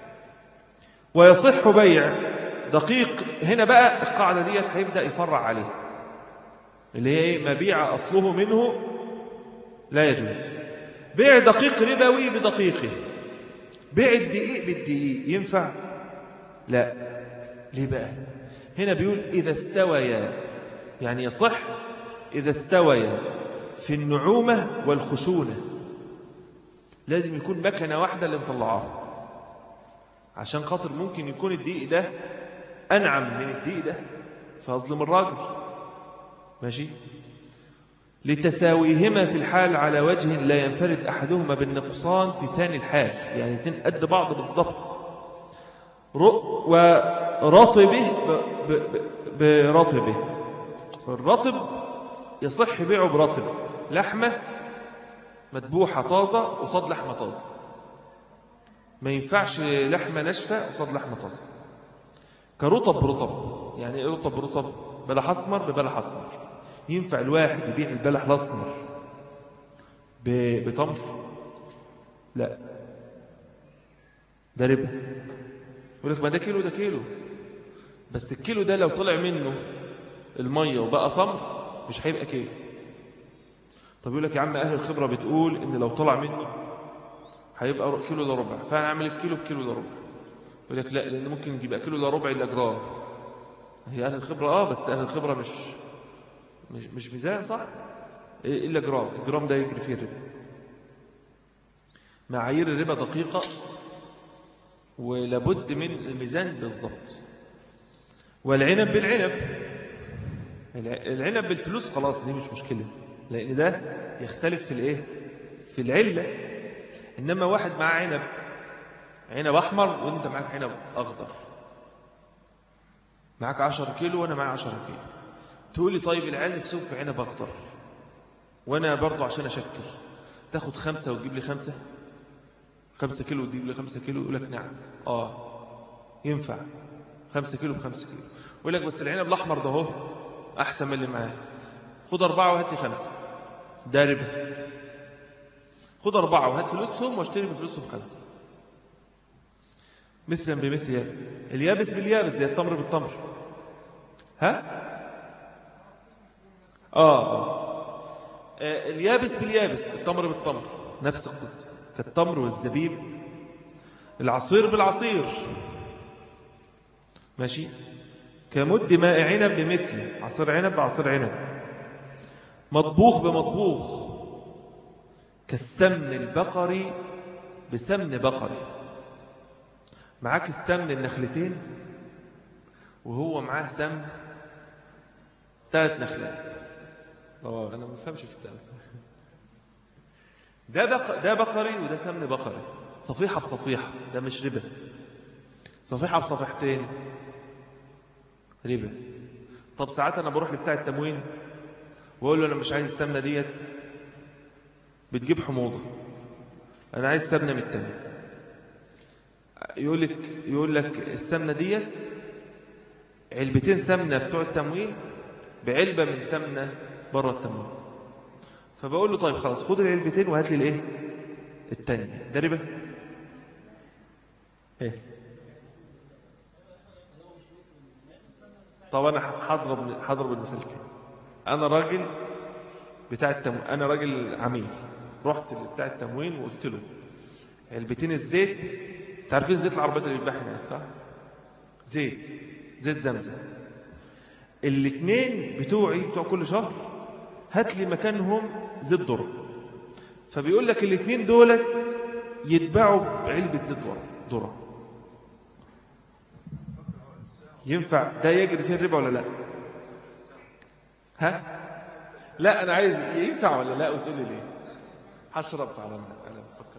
ويصح بيع دقيق هنا بقى القاعدة دي هيبدأ يفرع عليه اللي هي مبيع أصله منه لا يجوز بيع دقيق ربوي بدقيقه بيع الدقيق بالدقيق ينفع لا ليه بقى هنا بيقول إذا استويا يعني يصح إذا استويا في النعومة والخشونة لازم يكون مكنة واحدة اللي مطلعاها عشان خاطر ممكن يكون الدقيق ده أنعم من الدقيق ده فأظلم الراجل ماشي لتساويهما في الحال على وجه لا ينفرد أحدهما بالنقصان في ثاني الحال يعني الاثنين قد بعض بالضبط ورطبه برطبه الرطب يصح بيعه برطب لحمة مذبوحة طازة قصاد لحمة طازة ما ينفعش لحمة ناشفة قصاد لحمة طازة كرطب برطب يعني ايه رطب برطب بلح اسمر ببلح اسمر ينفع الواحد يبيع البلح الاسمر بتمر لا ده ربا يقول لك ما ده كيلو ده كيلو بس الكيلو ده لو طلع منه المية وبقى تمر مش هيبقى كيلو طب يقول لك يا عم أهل الخبرة بتقول إن لو طلع منه هيبقى كيلو إلا ربع فهنعمل الكيلو بكيلو إلا ربع يقول لك لا لأن ممكن يبقى كيلو إلا ربع إلا جرام هي أهل الخبرة آه بس أهل الخبرة مش مش, مش ميزان صح إلا جرام الجرام ده يجري فيه الربا معايير الربا دقيقة ولابد من الميزان بالضبط والعنب بالعنب العنب بالفلوس خلاص دي مش مشكلة لأن ده يختلف في الايه في العلة إنما واحد معاه عنب عنب أحمر وانت معاك عنب أخضر معاك عشر كيلو وانا معايا عشر كيلو تقول لي طيب العيال نفسهم في عنب أخضر وانا برضو عشان أشكل تاخد خمسة وتجيب لي خمسة خمسة كيلو وتجيب لي خمسة كيلو يقول لك نعم اه ينفع خمسة كيلو بخمسة كيلو يقول لك بس العنب الأحمر ده هو أحسن من اللي معاه خد أربعة وهات لي خمسة ده ربا خد أربعة وهات فلوسهم واشتري بفلوسهم خمسة مثلا بمثل اليابس باليابس زي التمر بالتمر ها آه, آه. اليابس باليابس التمر بالتمر نفس القصة كالتمر والزبيب العصير بالعصير ماشي كمد ماء عنب بمثل عصير عنب بعصير عنب مطبوخ بمطبوخ كالسمن البقري بسمن بقري معاك السمن النخلتين وهو معاه سمن ثلاث نخلات اه انا ما بفهمش في السمن ده بق... ده بقري وده سمن بقري صفيحه بصفيحه ده مش ربا صفيحه بصفيحتين ربا طب ساعات انا بروح لبتاع التموين واقول له انا مش عايز السمنه ديت بتجيب حموضه انا عايز سمنه من التموين يقول لك يقول لك السمنه ديت علبتين سمنه بتوع التموين بعلبه من سمنه بره التموين فبقول له طيب خلاص خد العلبتين وهات لي الايه الثانيه ده ربا ايه طب انا هضرب هضرب المثال كده انا راجل بتاع التموين انا راجل عميل رحت بتاع التموين وقلت له علبتين الزيت تعرفين زيت العربيات اللي بيتباع هناك صح زيت زيت زمزم الاثنين بتوعي بتوع كل شهر هات لي مكانهم زيت ذره فبيقول لك الاثنين دولت يتباعوا بعلبه زيت ذره ينفع ده يجري فيه الربا ولا لا ها لا انا عايز ينفع ولا لا وتقول لي ليه هشرب على انا بفكر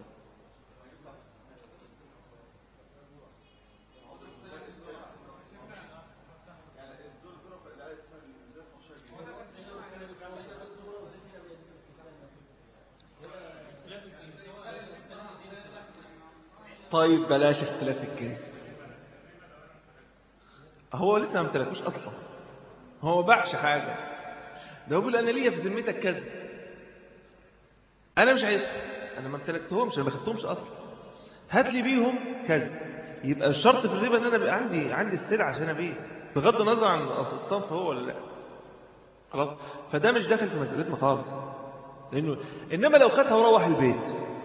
طيب بلاش اختلاف الكيس هو لسه ما امتلكوش اصلا هو ما باعش حاجه ده هو بيقول انا ليا في ذمتك كذا انا مش عايزهم انا ما امتلكتهمش انا ما خدتهمش اصلا هات لي بيهم كذا يبقى الشرط في الربا ان انا بقى عندي عندي السلعه عشان ابيع بغض النظر عن الصنف هو ولا لا خلاص فده مش داخل في مسألتنا خالص لانه انما لو خدها وروح البيت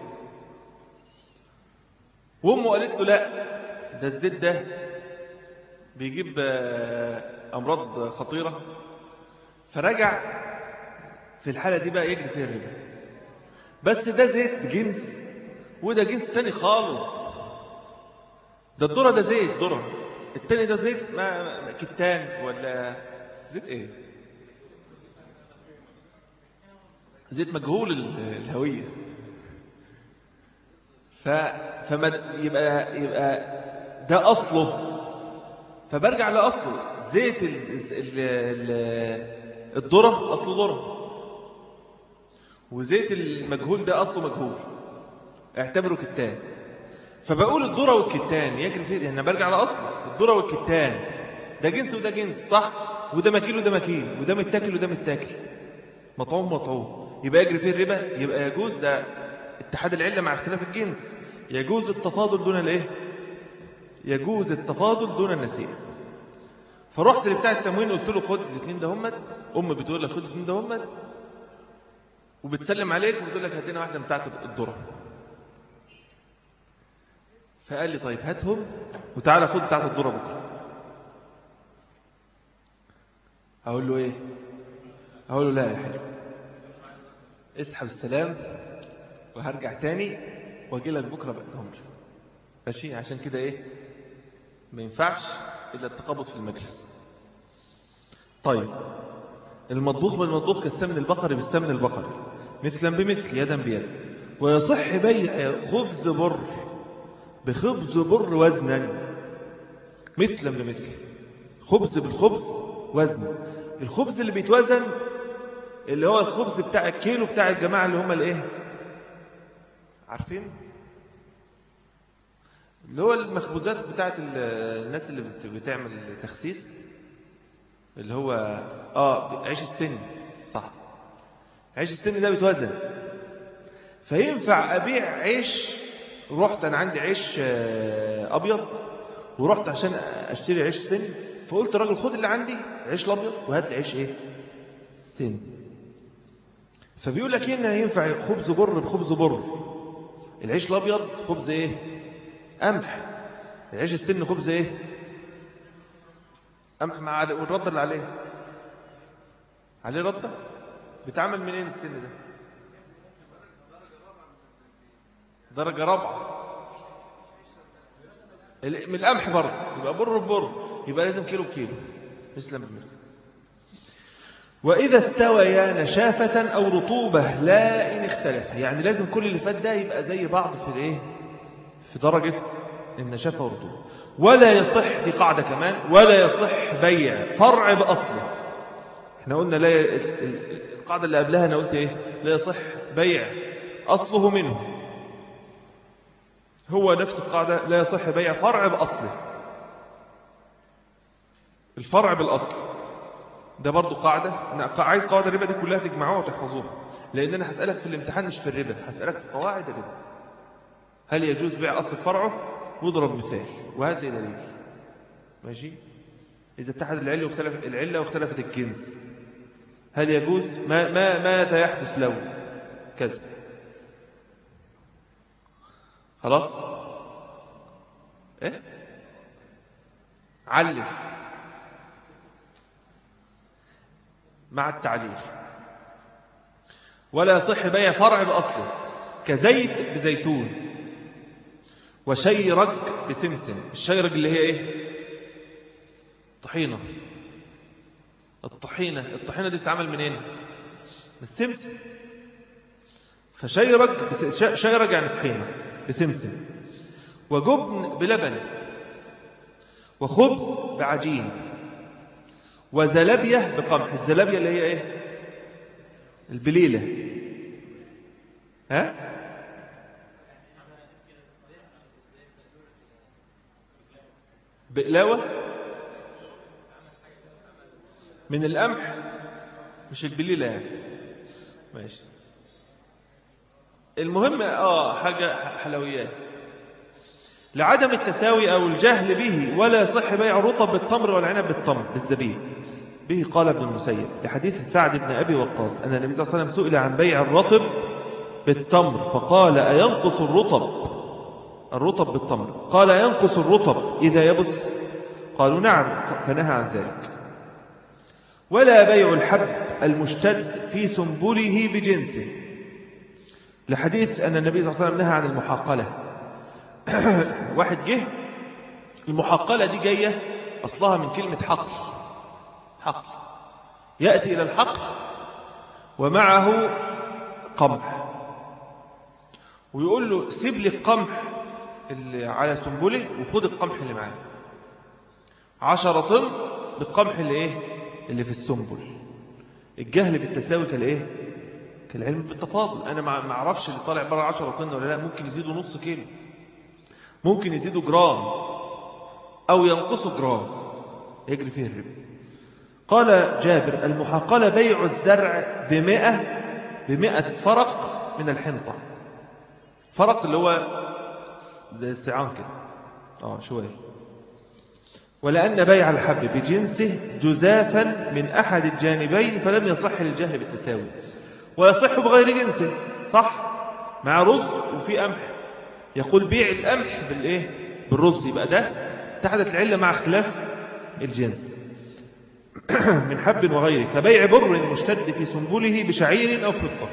وامه قالت له لا ده الزيت ده بيجيب امراض خطيره فرجع في الحاله دي بقى يجري فيها الربا بس ده زيت جنس وده جنس تاني خالص ده الذرة ده زيت ذرة التاني ده زيت ما ما- كتان ولا زيت ايه زيت مجهول ال- الهوية ف فما يبقى يبقى ده أصله فبرجع لأصله زيت ال... ال... ال... الذرة أصله ذرة وزيت المجهول ده أصله مجهول اعتبره كتان فبقول الذرة والكتان يجري فيه انا برجع لأصله الذرة والكتان ده جنس وده جنس صح وده مكيل وده مكيل وده متاكل وده متاكل مطعوم مطعوم يبقى يجري فيه الربا يبقى يجوز ده اتحاد العلة مع اختلاف الجنس يجوز التفاضل دون الايه يجوز التفاضل دون النسيئة فرحت لبتاع التموين قلت له خد الاثنين ده همت ام بتقول لك خد الاثنين ده همت وبتسلم عليك وبتقول لك هات لنا واحده بتاعت الذره فقال لي طيب هاتهم وتعالى خد بتاعت الذره بكره اقول له ايه اقول له لا يا حلو اسحب السلام وهرجع تاني واجي لك بكره بقدهم لك ماشي عشان كده ايه ما ينفعش الا التقابض في المجلس طيب المطبوخ بالمطبوخ كالسمن البقري بالسمن البقري مثلا بمثل يدا بيد ويصح بيع خبز بر بخبز بر وزنا مثلا بمثل خبز بالخبز وزن الخبز اللي بيتوزن اللي هو الخبز بتاع الكيلو بتاع الجماعة اللي هم الايه عارفين اللي هو المخبوزات بتاعت ال- الناس اللي بت- بتعمل تخسيس اللي هو اه عيش السن صح عيش السن ده بيتوزن فينفع ابيع عيش رحت انا عندي عيش آه، ابيض ورحت عشان اشتري عيش سن فقلت راجل خد اللي عندي عيش الابيض وهات لي عيش ايه سن فبيقول لك هنا ينفع خبز بر بخبز بر العيش الابيض خبز ايه قمح العيش السن خبز ايه قمح مع عد- والرده اللي عليه عليه رده بيتعمل منين السن ده درجه رابعه ال- من القمح برضه يبقى بر ببر يبقى لازم كيلو بكيلو مثلا بمثل وإذا استويا نشافة أو رطوبة لا إن اختلف يعني لازم كل اللي فات ده يبقى زي بعض في الإيه في درجة النشافة والرطوبة ولا يصح دي قاعدة كمان ولا يصح بيع فرع بأصله احنا قلنا لا ي- ال- ال- القاعدة اللي قبلها أنا قلت إيه لا يصح بيع أصله منه هو نفس القاعدة لا يصح بيع فرع بأصله الفرع بالأصل ده برضو قاعدة أنا قا- عايز قواعد الربا دي كلها تجمعوها وتحفظوها لأن أنا هسألك في الامتحان مش في الربا هسألك في قواعد الربا هل يجوز بيع أصل فرعه واضرب مثال وهذا دليل ماشي إذا اتحد العلة واختلف العلة واختلفت الجنس هل يجوز ما ما ماذا يحدث لو كذا خلاص ايه علف مع التعليل ولا يصح بيع فرع بأصله كزيت بزيتون وشيرج بسمسم الشيرج اللي هي ايه طحينة الطحينة الطحينة دي بتتعمل منين من السمسم فشيرج بس- ش- شيرج يعني طحينة بسمسم وجبن بلبن وخبز بعجين وزلابية بقمح الزلابية اللي هي ايه البليلة ها بقلاوة من القمح مش البليلة يعني ماشي المهم اه حاجة حلويات لعدم التساوي أو الجهل به ولا يصح بيع الرطب بالتمر والعنب بالتمر بالزبيب به قال ابن المسيب لحديث سعد بن أبي وقاص أن النبي صلى الله عليه وسلم سئل عن بيع الرطب بالتمر فقال أينقص الرطب الرطب بالتمر قال ينقص الرطب إذا يبس قالوا نعم فنهى عن ذلك ولا بيع الحب المشتد في سنبله بجنسه لحديث أن النبي صلى الله عليه وسلم نهى عن المحاقلة واحد جه المحقلة دي جاية أصلها من كلمة حقل حقل يأتي إلى الحقل ومعه قمح ويقول له سيب لي القمح اللي على سنبله وخد القمح اللي معاه عشرة طن بالقمح اللي ايه اللي في السنبل الجهل بالتساوي كالايه كالعلم بالتفاضل انا ما اعرفش اللي طالع بره 10 طن ولا لا ممكن يزيدوا نص كيلو ممكن يزيدوا جرام او ينقصوا جرام يجري فيه الربا قال جابر المحاقلة بيع الزرع بمئة بمئة فرق من الحنطة فرق اللي هو زي السعان كده اه شوية ولأن بيع الحب بجنسه جزافا من أحد الجانبين فلم يصح للجهل بالتساوي ويصح بغير جنسه صح مع رز وفي قمح يقول بيع القمح بالإيه بالرز يبقى ده اتحدت العلة مع اختلاف الجنس من حب وغيره كبيع بر مشتد في سنبله بشعير أو فضة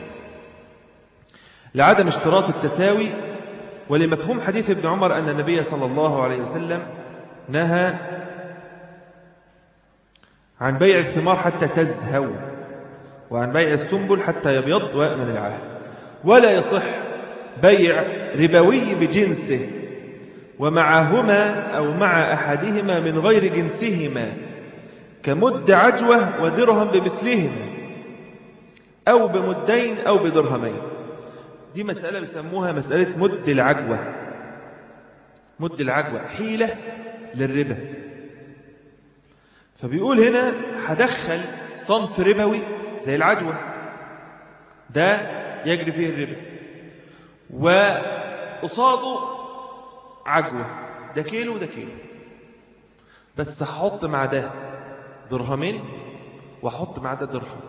لعدم اشتراط التساوي ولمفهوم حديث ابن عمر أن النبي صلى الله عليه وسلم نهى عن بيع الثمار حتى تزهو وعن بيع السنبل حتى يبيض ويأمن العهد ولا يصح بيع ربوي بجنسه ومعهما أو مع أحدهما من غير جنسهما كمد عجوة ودرهم بمثلهما أو بمدين أو بدرهمين دي مسألة بيسموها مسألة مد العجوة مد العجوة حيلة للربا فبيقول هنا هدخل صنف ربوي زي العجوة ده يجري فيه الربا وقصاده عجوة ده كيلو وده كيلو بس هحط مع ده درهمين واحط مع ده درهم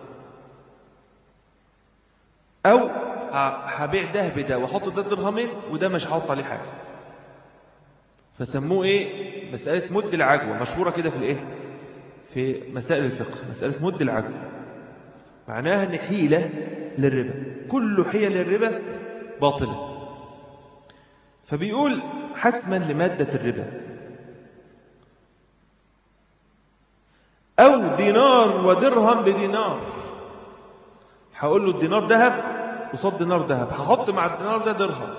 او هبيع ده بده واحط ده درهمين وده مش هحط عليه حاجه فسموه ايه مساله مد العجوه مشهوره كده في الايه في مسائل الفقه مساله مد العجوه معناها ان حيله للربا كل حيل الربا باطله فبيقول حسما لماده الربا أو دينار ودرهم بدينار هقول له الدينار ذهب قصاد دينار ذهب هحط مع الدينار ده درهم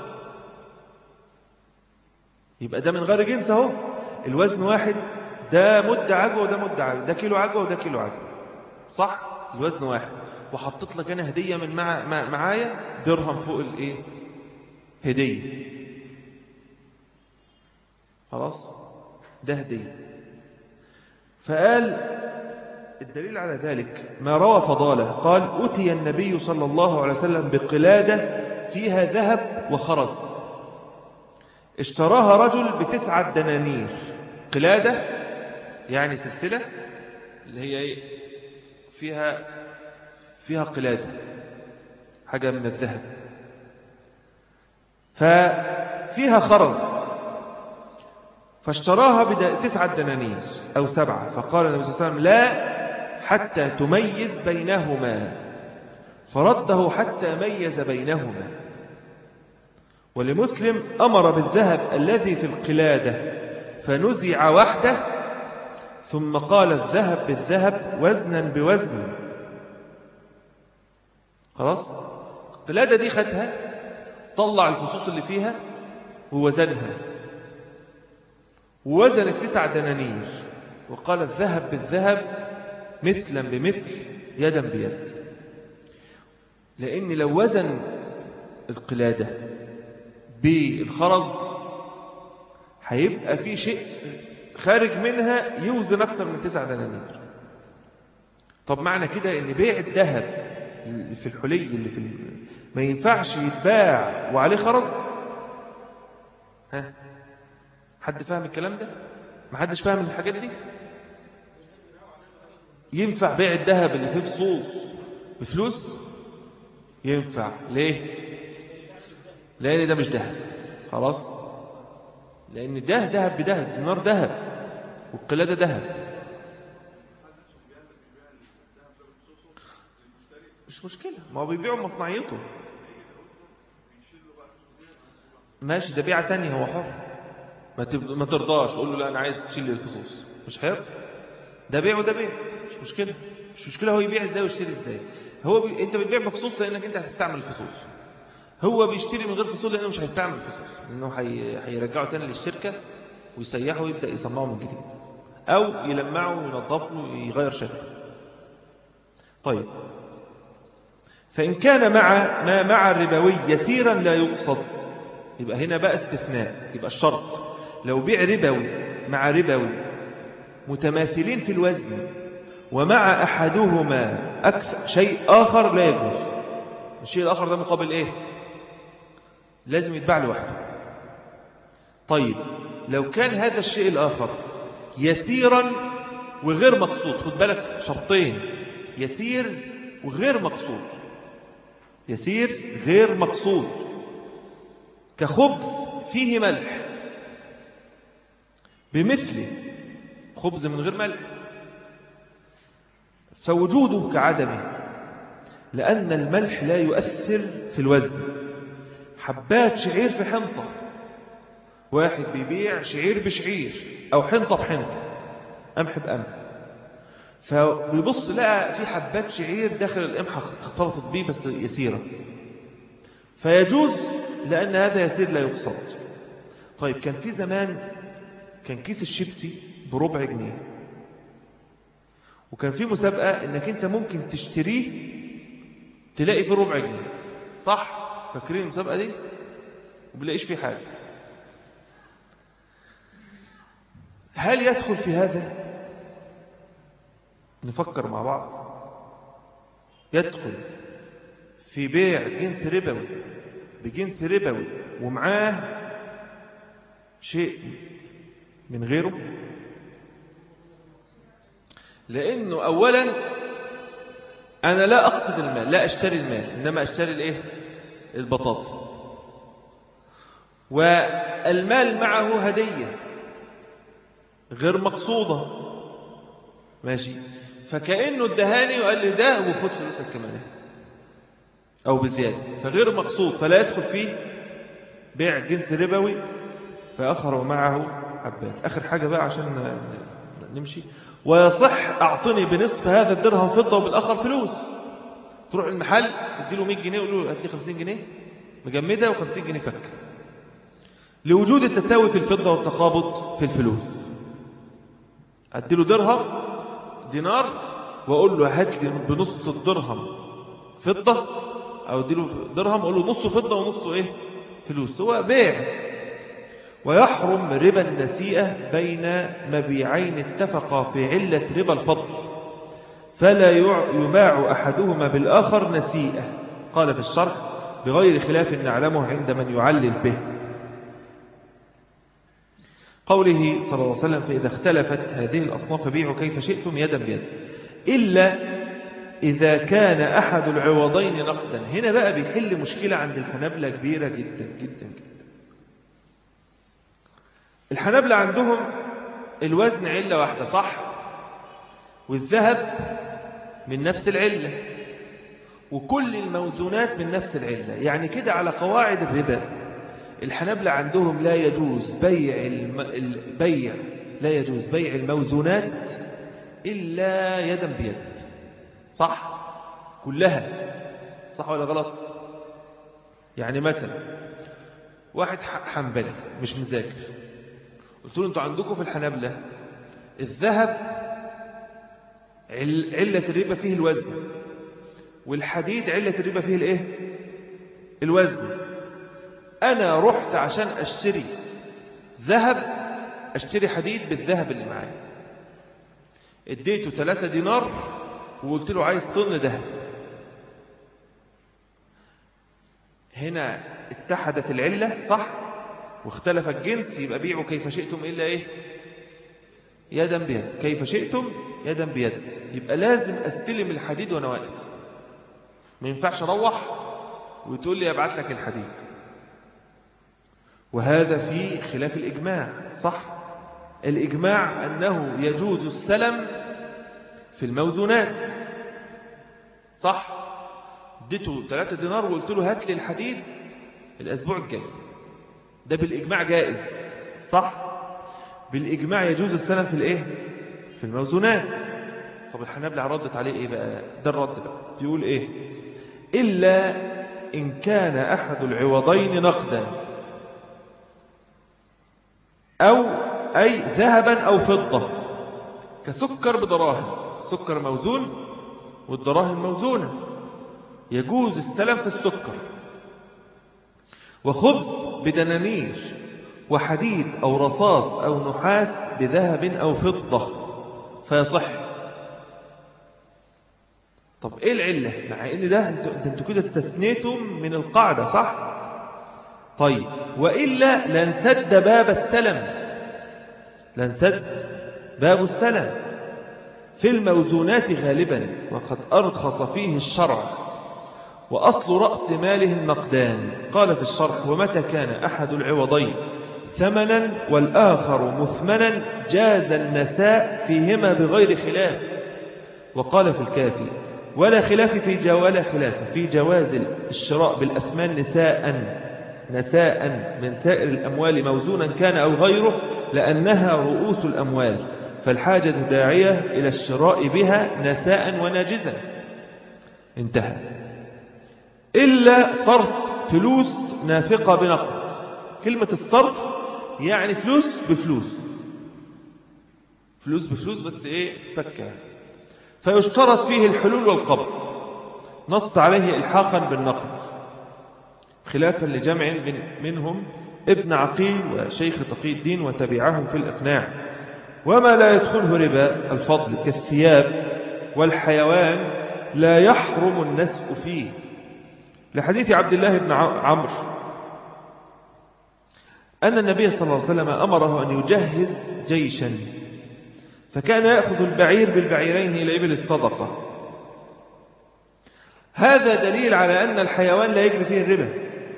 يبقى ده من غير جنس اهو الوزن واحد ده مد عجوه وده مد عجوه ده كيلو عجوه وده كيلو عجوه صح الوزن واحد وحطيت لك انا هديه من مع مع معايا درهم فوق الايه هديه خلاص ده هديه فقال الدليل على ذلك ما روى فضالة قال أتي النبي صلى الله عليه وسلم بقلادة فيها ذهب وخرز اشتراها رجل بتسعة دنانير قلادة يعني سلسلة اللي هي ايه فيها فيها قلادة حاجة من الذهب ففيها خرز فاشتراها بتسعة دنانير أو سبعة فقال النبي صلى الله عليه وسلم لا حتى تميز بينهما فرده حتى ميز بينهما ولمسلم أمر بالذهب الذي في القلادة فنزع وحده ثم قال الذهب بالذهب وزنا بوزن خلاص القلادة دي خدها طلع الفصوص اللي فيها ووزنها ووزن التسع دنانير وقال الذهب بالذهب مثلا بمثل يدا بيد لأن لو وزن القلادة بالخرز هيبقى في شيء خارج منها يوزن أكثر من تسع دنانير طب معنى كده ان بيع الذهب في الحلي اللي في ما ينفعش يتباع وعليه خرز ها حد فاهم الكلام ده ما حدش فاهم الحاجات دي ينفع بيع الذهب اللي فيه فصوص بفلوس ينفع ليه لان ده مش ذهب خلاص لان ده ذهب بذهب دينار ذهب والقلاده ذهب مش مشكله ما هو بيبيعوا ما تب- ما ترضاش قول له لا انا عايز تشيل لي الفصوص مش هيرضى ده بيع وده بيع مش مشكله مش مشكله هو يبيع ازاي ويشتري ازاي هو بي... انت بتبيع بفصوص لانك انت هتستعمل الفصوص هو بيشتري من غير فصول لانه مش هيستعمل الفصوص لانه هي... هيرجعه تاني للشركه ويسيحه ويبدا يصنعه من جديد او يلمعه وينظفه ويغير شكله طيب فإن كان مع ما مع الربوي يسيرا لا يقصد يبقى هنا بقى استثناء يبقى الشرط لو بيع ربوي مع ربوي متماثلين في الوزن ومع أحدهما أكثر شيء آخر لا يجوز الشيء الآخر ده مقابل إيه لازم يتباع لوحده طيب لو كان هذا الشيء الآخر يسيرا وغير مقصود خد بالك شرطين يسير وغير مقصود يسير غير مقصود كخبز فيه ملح بمثله خبز من غير ملح فوجوده كعدمه لأن الملح لا يؤثر في الوزن حبات شعير في حنطة واحد بيبيع شعير بشعير أو حنطة بحنطة قمح بقمح فبيبص لقى في حبات شعير داخل القمح اختلطت بيه بس يسيرة فيجوز لأن هذا يسير لا يقصد طيب كان في زمان كان كيس الشيبسي بربع جنيه وكان في مسابقة انك انت ممكن تشتريه تلاقي فيه ربع جنيه صح فاكرين المسابقة دي وبلاقيش فيه حاجة هل يدخل في هذا نفكر مع بعض يدخل في بيع جنس ربوي بجنس ربوي ومعاه شيء من غيره لأنه أولا أنا لا أقصد المال لا أشتري المال إنما أشتري الإيه البطاطا والمال معه هدية غير مقصودة ماشي فكأنه ادهاني وقال لي ده وخد فلوسك كمان أو بزيادة فغير مقصود فلا يدخل فيه بيع جنس ربوي فأخر معه حبات آخر حاجة بقى عشان نمشي ويصح أعطني بنصف هذا الدرهم فضة وبالآخر فلوس تروح المحل تديله 100 جنيه ويقول له هات لي 50 جنيه مجمدة و50 جنيه فك لوجود التساوي في الفضة والتقابض في الفلوس أديله درهم دينار وأقول له هات لي بنص الدرهم فضة أو أديله درهم أقول له نصه فضة ونصه إيه فلوس هو بيع ويحرم ربا النسيئة بين مبيعين اتفقا في علة ربا الفضل فلا يباع أحدهما بالآخر نسيئة قال في الشرح بغير خلاف نعلمه عند من يعلل به قوله صلى الله عليه وسلم فإذا اختلفت هذه الأصناف بيعوا كيف شئتم يدا بيد إلا إذا كان أحد العوضين نقدا هنا بقى بيحل مشكلة عند الحنابلة كبيرة جدا جدا جدا الحنابلة عندهم الوزن علة واحدة صح والذهب من نفس العلة وكل الموزونات من نفس العلة يعني كده على قواعد الربا الحنابلة عندهم لا يجوز بيع الم... البيع لا يجوز بيع الموزونات إلا يدا بيد صح كلها صح ولا غلط يعني مثلا واحد حنبلي مش مذاكر قلت له انتوا عندكم في الحنابلة الذهب عل... علة الربا فيه الوزن والحديد علة الربا فيه الايه الوزن انا رحت عشان اشتري ذهب اشتري حديد بالذهب اللي معايا اديته 3 دينار وقلت له عايز طن ذهب هنا اتحدت العلة صح واختلف الجنس يبقى بيعوا كيف شئتم إلا إيه يدا بيد كيف شئتم يدا بيد يبقى لازم استلم الحديد وانا واقف ما ينفعش اروح وتقول لي ابعت لك الحديد وهذا في خلاف الإجماع صح الإجماع أنه يجوز السلم في الموزونات صح اديته 3 دينار وقلت له هات لي الحديد الأسبوع الجاي ده بالإجماع جائز صح بالإجماع يجوز السلم في الإيه في الموزونات طب الحنابلة ردت عليه إيه بقى ده الرد بقى بيقول إيه إلا إن كان أحد العوضين نقدا أو أي ذهبا أو فضة كسكر بدراهم سكر موزون والدراهم موزونة يجوز السلم في السكر وخبز بدنانير وحديد أو رصاص أو نحاس بذهب أو فضة فيصح طب ايه العلة مع ان ده انتوا انتوا كده استثنيتم من القاعدة صح طيب وإلا لنسد باب السلم لنسد باب السلم في الموزونات غالبا وقد أرخص فيه الشرع وأصل رأس ماله النقدان قال في الشرح ومتى كان أحد العوضين ثمنا والآخر مثمنا جاز النساء فيهما بغير خلاف وقال في الكافي ولا خلاف في جو ولا خلاف في جواز الشراء بالأثمان نساء نساء من سائر الأموال موزونا كان أو غيره لأنها رؤوس الأموال فالحاجة داعية إلى الشراء بها نساء وناجزا انتهى إلا صرف فلوس نافقة بنقد كلمة الصرف يعني فلوس بفلوس فلوس بفلوس بس ايه فكة فيشترط فيه الحلول والقبض نص عليه إلحاقا بالنقد خلافا لجمع منهم ابن عقيل وشيخ تقي الدين وتبعهم في الإقناع وما لا يدخله ربا الفضل كالثياب والحيوان لا يحرم النسء فيه لحديث عبد الله بن عمرو أن النبي صلى الله عليه وسلم أمره أن يجهز جيشا فكان يأخذ البعير بالبعيرين إلى إبل الصدقة هذا دليل على أن الحيوان لا يجري فيه الربا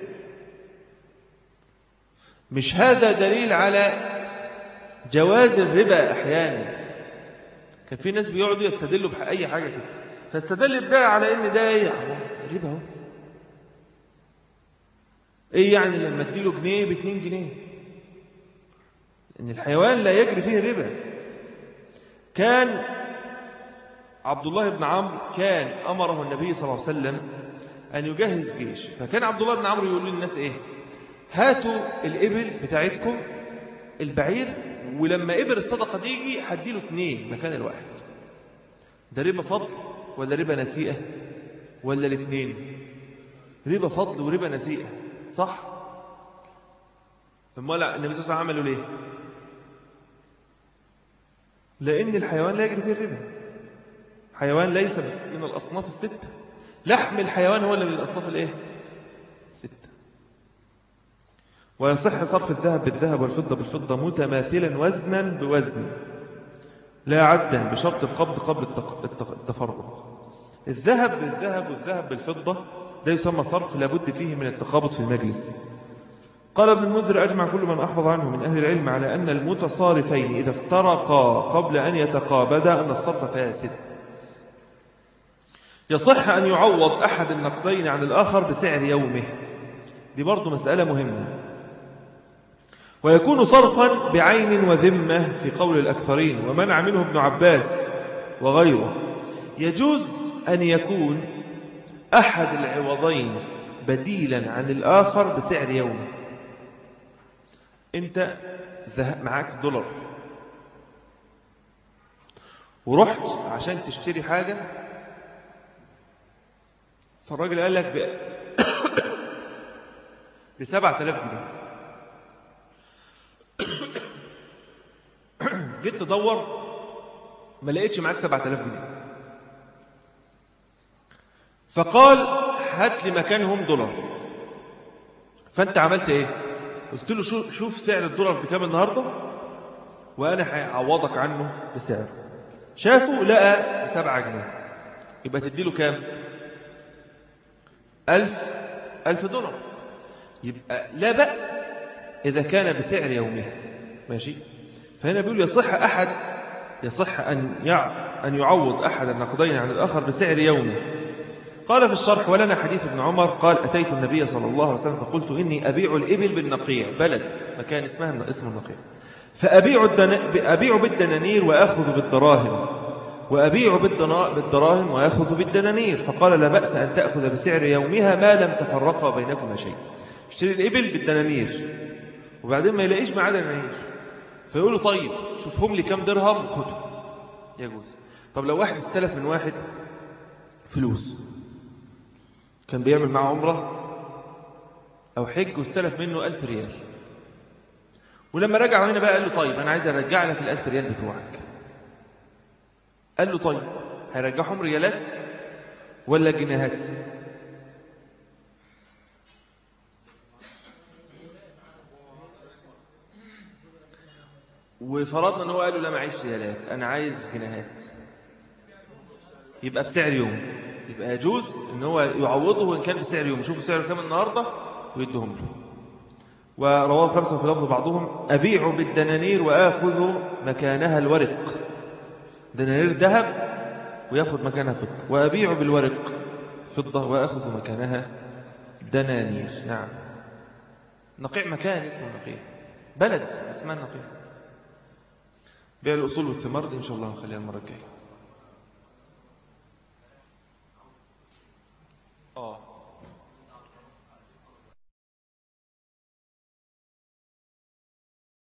مش هذا دليل على جواز الربا أحيانا كان في ناس بيقعدوا يستدلوا بأي حاجة كده فاستدل بده على ان ده ايه ربا اهو ايه يعني لما اديله جنيه باتنين جنيه ان الحيوان لا يجري فيه الربا كان عبد الله بن عمرو كان امره النبي صلى الله عليه وسلم ان يجهز جيش فكان عبد الله بن عمرو يقول للناس ايه هاتوا الابل بتاعتكم البعير ولما ابر الصدقه تيجي هديله اثنين مكان الواحد ده ربا فضل ولا ربا نسيئة ولا الاثنين ربا فضل وربا نسيئة صح امال النبي صلى الله عليه وسلم عملوا ليه لأن الحيوان لا يجري فيه الربا حيوان ليس من الأصناف الستة لحم الحيوان هو اللي من الأصناف الايه الستة ويصح صرف الذهب بالذهب والفضة بالفضة متماثلا وزنا بوزن لا عدا بشرط القبض قبل التفرق الذهب بالذهب والذهب بالفضة ده يسمى صرف لابد فيه من التقابض في المجلس قال ابن المنذر أجمع كل من أحفظ عنه من أهل العلم على أن المتصارفين إذا افترقا قبل أن يتقابدا أن الصرف فاسد يصح أن يعوض أحد النقدين عن الآخر بسعر يومه دي برضو مسألة مهمة ويكون صرفا بعين وذمة في قول الأكثرين ومنع منه ابن عباس وغيره يجوز أن يكون أحد العوضين بديلا عن الآخر بسعر يومي أنت معاك دولار ورحت عشان تشتري حاجة فالراجل قال لك ب... بسبعة آلاف جنيه جيت تدور ما لقيتش معاك سبعة آلاف جنيه فقال هات لي مكانهم دولار فانت عملت ايه قلت له شوف, شوف سعر الدولار بكام النهاردة وانا هعوضك عنه بسعر شافه لقى بسبعة جنيه يبقى تديله كام ألف ألف دولار يبقى لا بأس إذا كان بسعر يومها ماشي فهنا بيقول يصح أحد يصح أن أن يعوض أحد النقدين عن الآخر بسعر يومه قال في الشرح ولنا حديث ابن عمر قال أتيت النبي صلى الله عليه وسلم فقلت إني أبيع الإبل بالنقيع بلد مكان اسمها اسم النقيع فأبيع, الدن... أبيع بالدنانير وأخذ بالدراهم وأبيع بالدنا... بالدراهم وأخذ بالدنانير فقال لا بأس أن تأخذ بسعر يومها ما لم تفرقا بينكما شيء اشتري الإبل بالدنانير وبعدين ما يلاقيش معاه دنانير فيقول له طيب شوفهم لي كم درهم وخدهم يجوز طب لو واحد استلف من واحد فلوس كان بيعمل معه عمره أو حج واستلف منه ألف ريال ولما رجع هنا بقى قال له طيب أنا عايز أرجع لك الألف ريال بتوعك قال له طيب هيرجعهم ريالات ولا جنيهات وفرضنا ان هو قال له لا معيش ريالات انا عايز جنيهات يبقى بسعر يوم يبقى يجوز ان هو يعوضه وان كان بسعر يوم يشوف سعره كام النهارده ويدهم له ورواه خمسة في لفظ بعضهم أبيع بالدنانير وآخذ مكانها الورق دنانير ذهب ويأخذ مكانها فضة وأبيع بالورق فضة وأخذ مكانها دنانير نعم نقيع مكان اسمه نقيع بلد اسمها نقيع بيع الأصول والثمار دي إن شاء الله نخليها المرة الجاية